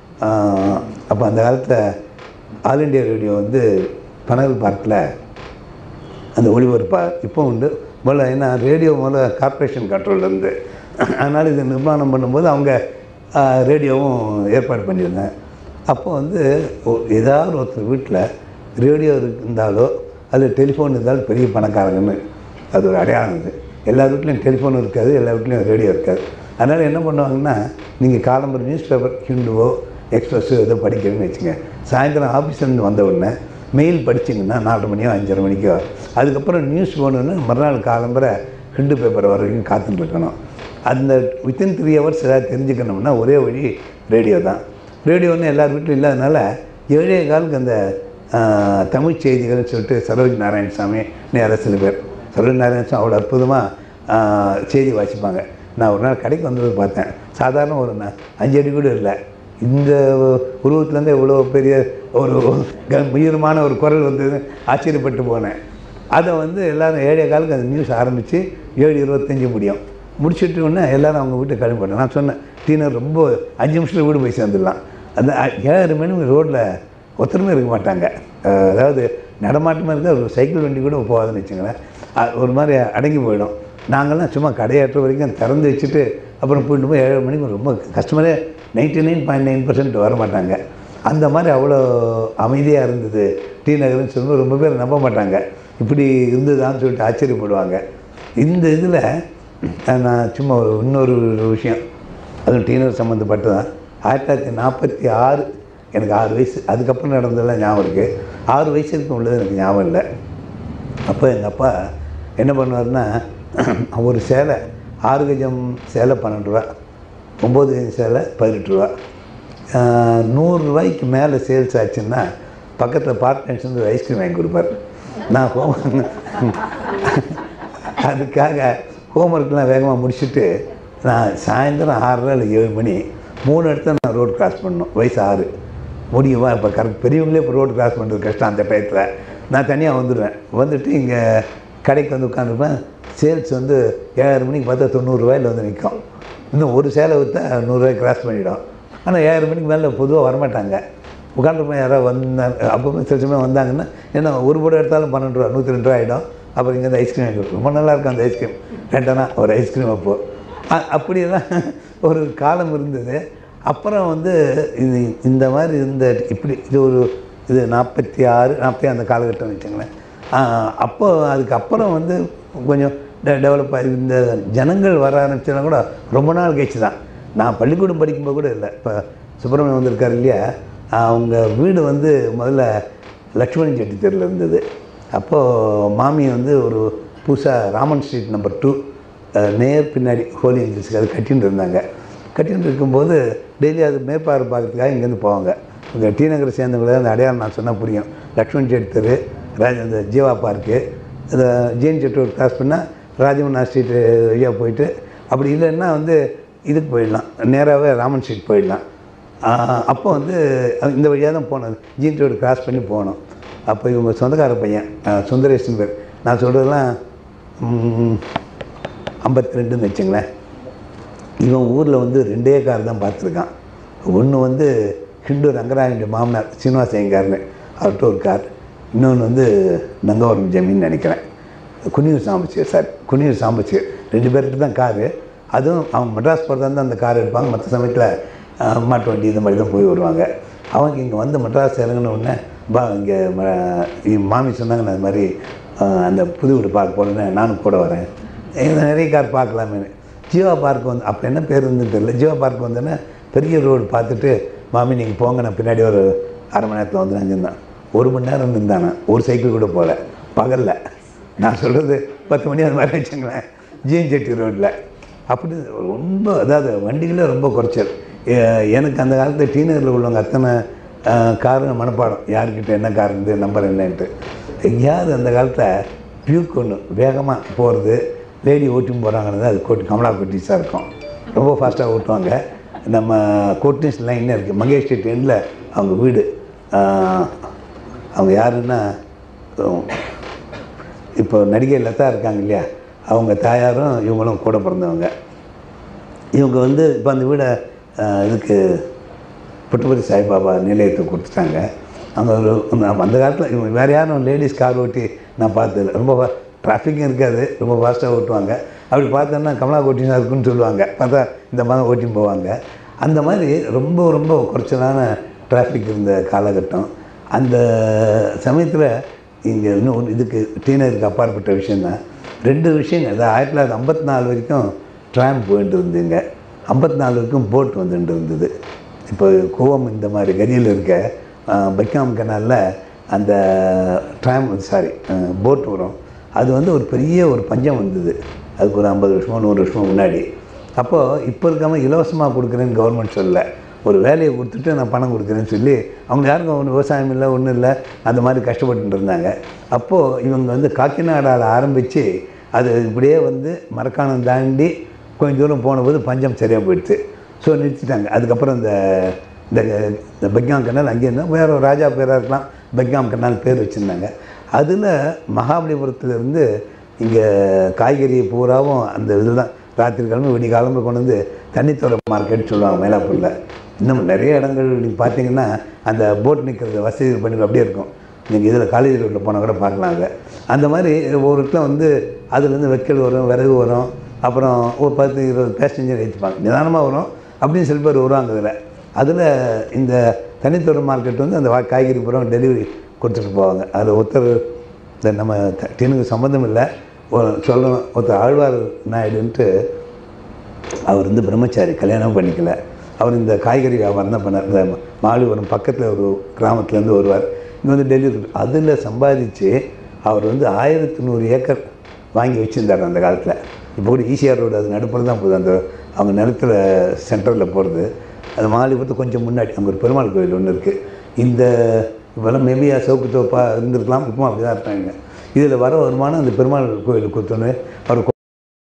அப்போ அந்த காலத்தில் ஆல் இண்டியா ரேடியோ வந்து பனகல் பார்க்கில் அந்த ஒளிபரப்பா இப்போ உண்டு முதல்ல ஏன்னா ரேடியோ முதல்ல கார்ப்பரேஷன் கண்ட்ரோலில் இருந்து அதனால் இதை நிர்மாணம் பண்ணும்போது அவங்க ஆ, ரேடியோவும் ஏற்பாடு பண்ணியிருந்தேன் அப்போ வந்து ஒ- ஏதாவது ஒருத்தர் வீட்டில் ரேடியோ இருந்தாலோ அது டெலிஃபோன் இருந்தாலும் பெரிய பணக்காரங்கன்னு அது ஒரு அடையாளம் இது எல்லா வீட்லேயும் டெலிஃபோன் இருக்காது எல்லா வீட்லேயும் ரேடியோ இருக்காது அதனால் என்ன பண்ணுவாங்கன்னா நீங்கள் காலம்பரம் நியூஸ் பேப்பர் ஹிண்டுவோ எக்ஸ்பிரஸோ ஏதோ படிக்கிறேன்னு வச்சுங்க சாயந்தரம் ஆஃபீஸ்லேருந்து வந்த உடனே மெயில் படிச்சிங்கன்னா நாலு மணியோ அஞ்சரை மணிக்கோ அதுக்கப்புறம் நியூஸ் போகணுன்னு மறுநாள் காலம்பரை ஹிண்டு பேப்பர் வர வரைக்கும் காத்துட்டு இருக்கணும் அந்த வித்தின் த்ரீ ஹவர்ஸ் ஏதாவது தெரிஞ்சுக்கணும்னா ஒரே வழி ரேடியோ தான் ரேடியோன்னு எல்லார் வீட்டிலும் இல்லாதனால ஏழே காலுக்கு அந்த ஆஹ், தமிழ் செய்திகள்னு சொல்லிட்டு சரோஜ் நாராயணசாமி நேர சில பேர் சரோஜ் நாராயணசாமி அவ்வளோ அற்புதமாக செய்தி வாசிப்பாங்க நான் ஒரு நாள் கடைக்கு வந்தது பார்த்தேன் சாதாரண ஒரு ந- அஞ்சு அடி கூட இல்லை இந்த உருவத்துலேருந்து இவ்வளோ பெரிய ஒரு க- உயரமான ஒரு குரல் வந்தது ஆச்சரியப்பட்டு போனேன் அதை வந்து எல்லாரும் ஏழே காலுக்கு அந்த நியூஸ் ஆரம்பித்து ஏழு இருபத்தஞ்சி முடியும் முடிச்சுட்டு உடனே எல்லாரும் அவங்க வீட்டுக்கு கிளம்பிட்டேன் நான் சொன்னேன் டீனர் ரொம்ப அஞ்சு நிமிஷத்தில் வீடு போய் சேர்ந்துடலாம் அந்த அ- ஏழு மணி ரோட்டில் ஒருத்தருமே இருக்க மாட்டாங்க அஹ் அதாவது நடமாட்டமாக இருந்தால் ஒரு சைக்கிள் வண்டி கூட போகாதுன்னு வச்சுங்களேன் அ- ஒரு மாதிரி அடங்கி போயிடும் நாங்கள்லாம் சும்மா கடையாற்ற வரைக்கும் திறந்து வச்சுட்டு அப்புறம் போயிட்டு போய் ஏழு மணிக்கு ரொம்ப கஸ்டமரே ninety nine point nine percent வர மாட்டாங்க அந்த மாதிரி அவ்வளோ அமைதியாக இருந்தது டி நகர்னு சொல்லும்போது ரொம்ப பேர் நம்ப மாட்டாங்க இப்படி இருந்ததான்னு சொல்லிட்டு ஆச்சரியப்படுவாங்க இந்த இதில் நான் சும்மா ஒரு இன்னொரு விஷயம் அதுவும் டீனர் சம்மந்தப்பட்டதான் ஆயிரத்தி தொள்ளாயிரத்தி நாற்பத்தி ஆறு எனக்கு ஆறு வயசு அதுக்கப்புறம் நடந்ததெல்லாம் ஞாபகம் இருக்குது ஆறு வயசு இருக்கும் உள்ளது எனக்கு ஞாபகம் இல்லை அப்போ எங்கள் அப்பா என்ன பண்ணுவார்னா ஒரு சேலை ஆறு கஜம் சேலை பன்னெண்டு ரூபா ஒம்பது கஜம் சேலை பதினெட்டு ரூபா ஆஹ், நூறு ரூபாய்க்கு மேலே சேல்ஸ் ஆச்சுன்னா பக்கத்தில் பார்ட்னர்ஸ் வந்து ஐஸ்கிரீம் வாங்கி கொடுப்பார் நான் ஹோம் அதுக்காக ஹோம்ஒர்க்லாம் வேகமாக முடிச்சுட்டு நான் சாயந்தரம் ஆறரை இல்லை ஏழு மணி மூணு இடத்துல நான் ரோடு கிராஸ் பண்ணணும் வயசு ஆறு முடியுமா இப்போ கரெக்ட் பெரியவங்களே இப்போ ரோடு கிராஸ் பண்ணுறது கஷ்டம் அந்த டயத்தில் நான் தனியாக வந்துடுவேன் வந்துட்டு இங்கே கடைக்கு வந்து உட்காந்துருப்பேன் சேல்ஸ் வந்து ஏழாயிரம் மணிக்கு பார்த்தா தொண்ணூறுரூவாயில் வந்து நிற்கும் இன்னும் ஒரு சேலை விற்றா நூறுரூவாய் கிராஸ் பண்ணிடும் ஆனால் ஏழாயிரம் மணிக்கு மேலே பொதுவாக வரமாட்டாங்க உட்காந்துருப்பேன் யாராவது வந்தாங்க அப்போ சில சமயம் வந்தாங்கன்னா என்ன ஒரு படம் எடுத்தாலும் பன்னெண்டு ரூபா நூற்றி ரெண்டு ரூபா ஆகிடும் அப்புறம் இங்கே ஐஸ்கிரீம் வாங்கி கொடுக்கும். ரொம்ப நல்லா இருக்கும் அந்த ஐஸ்கிரீம் ரெண்டனா ஒரு ஐஸ்கிரீம் அப்போது அ- அப்படியெல்லாம் ஒரு காலம் இருந்தது அப்புறம் வந்து இது இந்த மாதிரி இருந்த இப்படி இது ஒரு இது நாற்பத்தி ஆறு நாற்பத்தி அந்த காலகட்டம் வச்சுங்களேன் அப்போ அதுக்கப்புறம் வந்து கொஞ்சம் டெவலப் ஆகி இந்த ஜனங்கள் வர ஆரம்பிச்சதுனா கூட ரொம்ப நாள் கழிச்சு தான் நான் பள்ளிக்கூடம் படிக்கும்போது கூட இல்லை இப்போ சுப்பிரமணியம் வந்திருக்காரு இல்லையா அவங்க வீடு வந்து முதல்ல லக்ஷ்மணன் செட்டி தெருவில் இருந்தது அப்போது மாமி வந்து ஒரு புதுசாக ராமன் ஸ்ட்ரீட் நம்பர் டூ நேர் பின்னாடி ஹோலி ஏஞ்சல்ஸுக்கு அது கட்டின்னு இருந்தாங்க கட்டின்னு இருக்கும்போது டெய்லி அது மேற்பார்வை பார்க்கறதுக்காக இங்கேருந்து போவாங்க இந்த டி நகரை சேர்ந்தவங்கள அந்த அடையாளம் நான் சொன்னால் புரியும் லக்ஷ்மண் செட்டி தெரு ராஜ இந்த ஜீவா பார்க்கு இந்த ஜெயின் செட்டு கிராஸ் பண்ணால் ராஜமன்னா ஸ்ட்ரீட்டு வழியாக போயிட்டு அப்படி இல்லைன்னா வந்து இதுக்கு போயிடலாம் நேராகவே ராமன் ஸ்ட்ரீட் போயிடலாம் ஆஹ் அப்போ வந்து இந்த வழியாக தான் போனது ஜீன் ரோடு கிராஸ் பண்ணி போனோம் அப்போ இவங்க சொந்தக்கார பையன் ஆஹ் சுந்தரேசன் பேர் நான் சொல்கிறதெல்லாம் ஐம்பத்தி ரெண்டுன்னு வச்சுங்களேன் இவன் ஊரில் வந்து ரெண்டே கார் தான் பார்த்துருக்கான் ஒன்று வந்து ஹிண்டு ரங்கராயனுடைய மாமனார் சீனிவாச ஐயங்கார்னு அவர்கிட்ட ஒரு கார் இன்னொன்று வந்து நங்கவரம் ஜமீன் நினைக்கிறேன் குனியூர் சாம்பச்சியர் சார் குனியூர் சாம்பச்சியர் ரெண்டு பேர்கிட்ட தான் காரு அதுவும் அவன் மெட்ராஸ் போகிறதா இருந்தால் அந்த கார் எடுப்பாங்க மற்ற சமயத்தில் மாட்டு வண்டி இந்த மாதிரி தான் போய் வருவாங்க அவங்க இங்கே வந்து மெட்ராஸ் இறங்கின உடனே பா இங்கே ம- இ- மாமி சொன்னாங்க நான் இது மாதிரி அஹ், அந்த புது வீடு பார்க்க போனேன்னு நானும் கூட வரேன் இங்க நிறைய கார் பார்க்கலாமேன்னு ஜீவா பார்க் வந்து அப்போ என்ன பேர் இருந்துன்னு தெரியல ஜீவா பார்க் வந்தோன்னே பெரிய ரோடு பார்த்துட்டு மாமி நீங்கள் போங்க நான் பின்னாடி ஒரு அரை மணி நேரத்தில் வந்து நான் ஒரு மணி நேரம் இருந்தானே ஒரு சைக்கிள் கூட போகல பகலில் நான் சொல்கிறது பத்து மணி அது மாதிரி வச்சுங்களேன் ஜிஎன் செட்டி ரோட்டில் அப்படி ரொம்ப அதாவது வண்டிகளே ரொம்ப குறைச்சல் எ- எனக்கு அந்த காலத்தில் டீனரில் உள்ளவங்க அத்தனை காரு மனப்பாடம் யார்கிட்ட என்ன கார் இருந்து நம்பர் என்னன்ட்டு எங்கேயாவது அந்த காலத்தில் பியூக் ஒன்று வேகமாக போகிறது லேடி ஓட்டின்னு போகிறாங்கன்னு அது கோட்டி கமலா கோட்டிஸாக இருக்கும் ரொம்ப ஃபாஸ்ட்டாக ஓட்டுவாங்க நம்ம கோட்டிஸ் லைன் இருக்குது மகேஷ் ஸ்ட்ரீட் எண்டில் அவங்க வீடு ஆஹ், அவங்க யாருன்னா உம், இப்போ நடிகை லதா இருக்காங்க இல்லையா அவங்க தாயாரும் இவங்களும் கூட பிறந்தவங்க இவங்க வந்து இப்போ அந்த வீடை ஆஹ், இதுக்கு புட்டுப்பதி சாய்பாபா நிலையத்துக்கு கொடுத்துட்டாங்க அங்கே ஒரு அந்த- அந்த காலத்தில் இவங்க வேறு யாரும் லேடிஸ் கார் ஓட்டி நான் பார்த்ததில்ல ரொம்ப டிராஃபிக்கும் இருக்காது ரொம்ப ஃபாஸ்ட்டாக ஓட்டுவாங்க அப்படி பார்த்தோன்னா கமலா ஓட்டினா இருக்குன்னு சொல்லுவாங்க பார்த்தா இந்த மாதிரி ஓட்டின்னு போவாங்க அந்த மாதிரி ரொம்ப ரொம்ப குறைச்சலான டிராஃபிக் இருந்த காலகட்டம் அந்த சமயத்தில் இங்கே இன்னும் ஒண்ணு இதுக்கு டீனருக்கு அப்பாற்பட்ட விஷயந்தான் ரெண்டு விஷயங்கள் அதாவது ஆயிரத்தி தொள்ளாயிரத்தி ஐம்பத்தி நாலு வரைக்கும் ட்ராம் போயிட்டு இருந்துங்க ஐம்பத்தி நாலு வரைக்கும் போட் வந்துட்டு இருந்தது இப்போ கோவம் இந்த மாதிரி கரியில் இருக்க பைக்காம் கனாலில் அந்த ட்ராம் சாரி போட் வரும் அது வந்து ஒரு பெரிய ஒரு பஞ்சம் வந்தது அதுக்கு ஒரு ஐம்பது வருஷமோ நூறு வருஷமோ முன்னாடி அப்போது இப்போ இருக்காம இலவசமாக கொடுக்குறேன்னு கவர்மெண்ட் சொல்லல ஒரு வேலையை கொடுத்துட்டு நான் பணம் கொடுக்குறேன்னு சொல்லி அவங்க யாருக்கும் ஒன்றும் விவசாயம் இல்லை ஒன்றும் இல்லை அந்த மாதிரி கஷ்டப்பட்டு இருந்தாங்க அப்போது இவங்க வந்து காக்கிநாடாவில் ஆரம்பித்து அது இப்படியே வந்து மரக்காணம் தாண்டி கொஞ்சம் தூரம் போனபோது பஞ்சம் சரியாக போயிடுச்சு ஸோ நிறுத்திட்டாங்க அதுக்கப்புறம் இந்த இந்த இந்த பெக்காம் கனால் அங்கே இருந்தால் வேற ஒரு ராஜா பேராக இருக்கலாம் பெக்காம் கனால் பேர் வச்சுருந்தாங்க அதில் மகாபலிபுரத்துலேருந்து இங்கே காய்கறி பூராவும் அந்த இதில் தான் ராத்திரி கிழமை விடி கிளம்பு கொண்டு வந்து தண்ணித்தோட மார்க்கெட் சொல்லுவாங்க மயிலாப்பூரில் இன்னும் நிறைய இடங்கள் நீங்கள் பார்த்தீங்கன்னா அந்த போட் நிற்கிறது வசதி பண்ணி அப்படியே இருக்கும் நீங்கள் இதில் காலேஜ் ரோட்டில் போனால் கூட பார்க்கலாம் அதை அந்த மாதிரி ஒரு இடத்துல வந்து அதுலேருந்து வைக்கல் வரும் விறகு வரும் அப்புறம் ஒரு பத்து இருபது பேசஞ்சர் ஏற்றிப்பாங்க நிதானமாக வரும் அப்படின்னு சில பேர் வருவாங்க இதில் அதில் இந்த தனித்தொரு மார்க்கெட் வந்து அந்த வா- காய்கறி பூரா டெலிவரி கொடுத்துட்டு போவாங்க அதில் ஒருத்தர் இந்த நம்ம த- டீனுக்கு சம்மந்தம் இல்லை ஒரு- சொல்லணும் ஒருத்தர் ஆழ்வார் நாயுடுன்ட்டு அவர் வந்து பிரம்மச்சாரி கல்யாணம் பண்ணிக்கல அவர் இந்த காய்கறி வியாபாரம் தான் பண்ணார் இந்த மாலிபுரம் பக்கத்தில் ஒரு கிராமத்துலேருந்து வருவார் இங்கே வந்து டெல்லி அதில் சம்பாதிச்சு அவர் வந்து ஆயிரத்தி நூறு ஏக்கர் வாங்கி வச்சுருந்தார் அந்த காலத்தில் இப்போ கூட ஈசிஆர் ரோடு அது நடுப்புற தான் போகுது அந்த அவங்க நிலத்தில் சென்டரில் போகிறது அது மாலிபுரத்து கொஞ்சம் முன்னாடி அங்கே ஒரு பெருமாள் கோயில் ஒன்று இருக்குது இந்த இப்போல்லாம் மேபி சவுக்கு தோப்பாக இருந்திருக்கலாம் இப்பவும் அப்படி தான் இருக்காங்க இதில் வர வருமானம் அந்த பெருமாள் கோயிலுக்கு கொடுத்தோன்னே அவர்